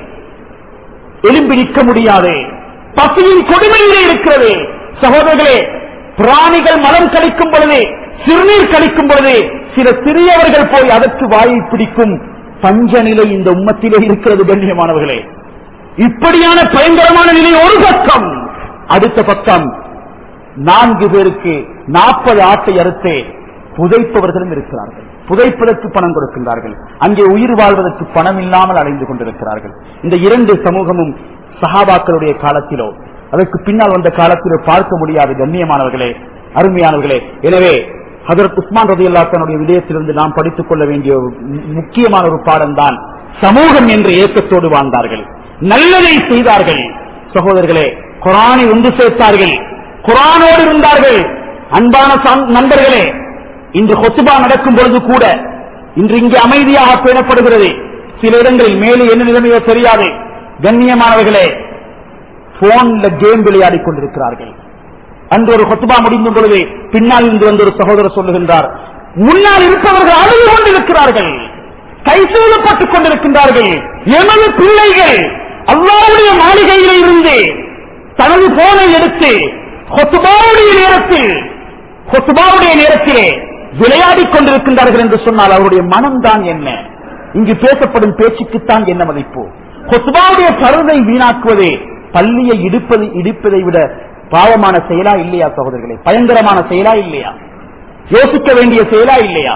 எலும்பி நிற்க முடியாது பசியின் கொடுமையிலே இருக்கிறது சகோதரர்களே பிராணிகள் மலம் கழிக்கும் பொழுது சிறுநீர் கழிக்கும் பொழுது சில சிறியவர்கள் போய் அதற்கு வாயை பிடிக்கும் பஞ்ச நிலை இந்த உம்மத்திலே இருக்கிறது கண்ணியமானவர்களே இப்படியான பயங்கரமான நிலை ஒரு பக்கம் அடுத்த பக்கம் நான்கு பேருக்கு நாற்பது ஆட்டை அறுத்து புதைப்பவர்களும் இருக்கிறார்கள் புதைப்பதற்கு பணம் கொடுக்கின்றார்கள் அங்கே உயிர் வாழ்வதற்கு பணம் இல்லாமல் அலைந்து கொண்டிருக்கிறார்கள் இந்த இரண்டு சமூகமும் சஹாபாக்களுடைய காலத்திலோ அதற்கு பின்னால் வந்த காலத்திலோ பார்க்க முடியாது கண்ணியமானவர்களே அருமையானவர்களே எனவே ஹதரத் உஸ்மான் ரதி தன்னுடைய விடயத்திலிருந்து நாம் படித்துக் கொள்ள வேண்டிய ஒரு மு- முக்கியமான ஒரு பாடம் தான் சமூகம் என்ற ஏக்கத்தோடு வாழ்ந்தார்கள் நல்லதை செய்தார்கள் சகோதரர்களே குரானை ஒன்று சேர்த்தார்கள் குரானோடு இருந்தார்கள் அன்பான சந்- நண்பர்களே இன்று ஹொசுபா நடக்கும் பொழுது கூட இன்று இங்கே அமைதியாக பேணப்படுகிறது சில இடங்களில் மேலே என்ன நிலைமையோ தெரியாது கண்ணியமானவர்களே போன்ல கேம் விளையாடிக் கொண்டிருக்கிறார்கள் அன்று ஒரு கொத்துபா முடிந்தும் பொழுது பின்னால் இருந்து வந்த ஒரு சகோதரர் சொல்லுகின்றார் முன்னால் இருப்பவர்கள் அழுது கொண்டிருக்கிறார்கள் கை சூழப்பட்டுக் கொண்டிருக்கின்றார்கள் எமது பிள்ளைகள் அல்லாவுடைய மாளிகையில இருந்து தனது போனை எடுத்து கொத்துபாவுடைய நேரத்தில் கொத்துபாவுடைய நேரத்திலே விளையாடிக் கொண்டிருக்கின்றார்கள் என்று சொன்னால் அவருடைய மனம்தான் என்ன இங்கு பேசப்படும் பேச்சுக்குத்தான் என்ன மதிப்பு கொத்துபாவுடைய பருதை வீணாக்குவது பள்ளியை இடிப்பது இடிப்பதை விட பாவமான செயலா இல்லையா சகோதரர்களே பயங்கரமான செயலா இல்லையா யோசிக்க வேண்டிய செயலா இல்லையா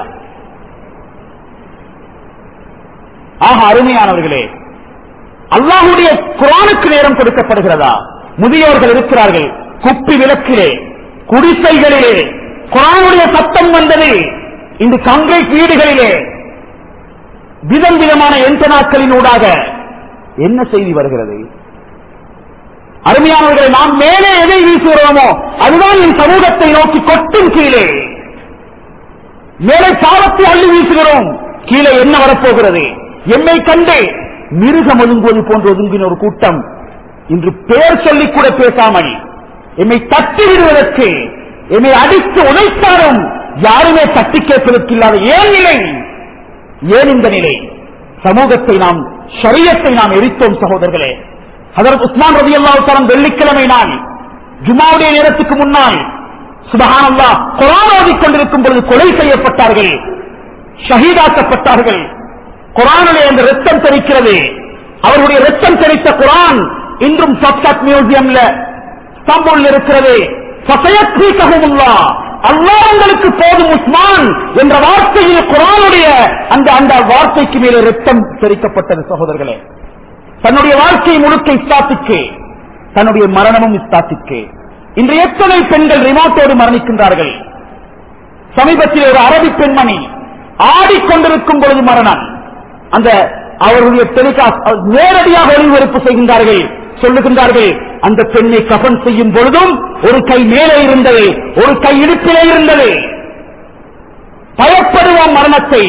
ஆக அருமையானவர்களே அல்லாஹுடைய குரானுக்கு நேரம் கொடுக்கப்படுகிறதா முதியோர்கள் இருக்கிறார்கள் குப்பி விளக்கிலே குடிசைகளிலே குரானுடைய சத்தம் வந்தது இந்த காங்கிரீட் வீடுகளிலே விதம் விதமான எந்தனாக்களின் ஊடாக என்ன செய்தி வருகிறது அருமையானவர்களை நாம் மேலே எதை வீசுகிறோமோ அதுதான் என் சமூகத்தை நோக்கி கொட்டும் கீழே மேலே சாபத்தை அள்ளி வீசுகிறோம் கீழே என்ன வரப்போகிறது எம்மை கண்டு மிருகம் ஒதுங்குவது போன்று ஒதுங்கின ஒரு கூட்டம் இன்று பெயர் சொல்லிக் கூட பேசாமல் எம்மை தட்டி விடுவதற்கு எம்மை அடித்து உழைத்தாலும் யாருமே தட்டி கேட்பதற்கு இல்லாத ஏன் நிலை ஏன் இந்த நிலை சமூகத்தை நாம் ஷரியத்தை நாம் எரித்தோம் சகோதரர்களே அதற்கு உஸ்மான் ரவி அல்லாவுத்தரம் வெள்ளிக்கிழமை நாள் ஜுமாவுடைய நேரத்துக்கு முன்னால் சுபஹானல்லா குரான் ஓதிக் கொண்டிருக்கும் பொழுது கொலை செய்யப்பட்டார்கள் ஷஹீதாக்கப்பட்டார்கள் குரானுடைய அந்த ரத்தம் தெரிக்கிறது அவருடைய ரத்தம் தெரித்த குரான் இன்றும் சப்சாத் மியூசியம்ல ஸ்தம்பூல் இருக்கிறது ஃபசயத்வீகஹுமுல்லா. அல்லாஹ் உங்களுக்கு போதும் உஸ்மான் என்ற வார்த்தையில் குரானுடைய அந்த அந்த வார்த்தைக்கு மேலே ரத்தம் தெரிக்கப்பட்டது சகோதரர்களே தன்னுடைய வாழ்க்கை முழுக்க இஸ்லாத்துக்கு தன்னுடைய மரணமும் இஸ்லாத்துக்கு இன்று எத்தனை பெண்கள் ரிமோட்டோடு மரணிக்கின்றார்கள் சமீபத்தில் ஒரு அரபி பெண்மணி ஆடிக்கொண்டிருக்கும் பொழுது மரணம் அந்த அவருடைய டெலிகாஸ்ட் நேரடியாக ஒளிபரப்பு செய்கின்றார்கள் சொல்லுகின்றார்கள் அந்த பெண்ணை கபன் செய்யும் பொழுதும் ஒரு கை மேலே இருந்தது ஒரு கை இடுப்பிலே இருந்தது பயப்படுவோம் மரணத்தை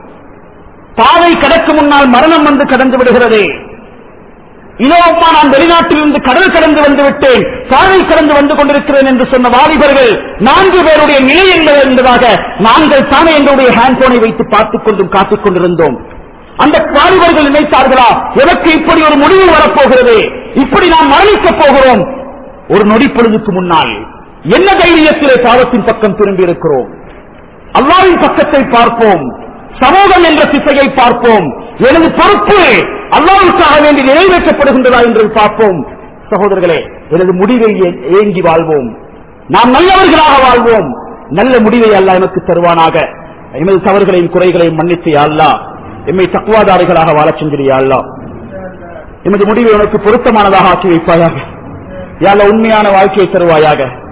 பாதை கடக்கு முன்னால் மரணம் வந்து கடந்து விடுகிறது இதோ அம்மா நான் வெளிநாட்டிலிருந்து கடல் கடந்து வந்து விட்டேன் சாலை கடந்து வந்து கொண்டிருக்கிறேன் என்று சொன்ன வாலிபர்கள் நான்கு பேருடைய நிலை என்பது என்பதாக நாங்கள் தானே எங்களுடைய ஹேண்ட்போனை வைத்து பார்த்துக் கொண்டும் காத்துக் கொண்டிருந்தோம் அந்த வாலிபர்கள் நினைத்தார்களா எனக்கு இப்படி ஒரு முடிவு வரப்போகிறது இப்படி நாம் மரணிக்கப் போகிறோம் ஒரு நொடி பொழுதுக்கு முன்னால் என்ன தைரியத்திலே பாவத்தின் பக்கம் திரும்பி இருக்கிறோம் அல்லாவின் பக்கத்தை பார்ப்போம் சமூகம் என்ற திசையை பார்ப்போம் எனது பொறுப்பு அல்லாவுக்காக வேண்டி நிறைவேற்றப்படுகின்றதா என்று பார்ப்போம் சகோதரர்களே எனது முடிவை ஏ- ஏங்கி வாழ்வோம் நாம் நல்லவர்களாக வாழ்வோம் நல்ல முடிவை அல்ல எனக்கு தருவானாக எமது தவறுகளையும் குறைகளையும் மன்னித்து அல்லா எம்மை தக்குவாதாரிகளாக வாழச் செஞ்சிரியா அல்லா எமது முடிவை உனக்கு பொருத்தமானதாக ஆக்கி வைப்பாயாக யாழ உண்மையான வாழ்க்கையை தருவாயாக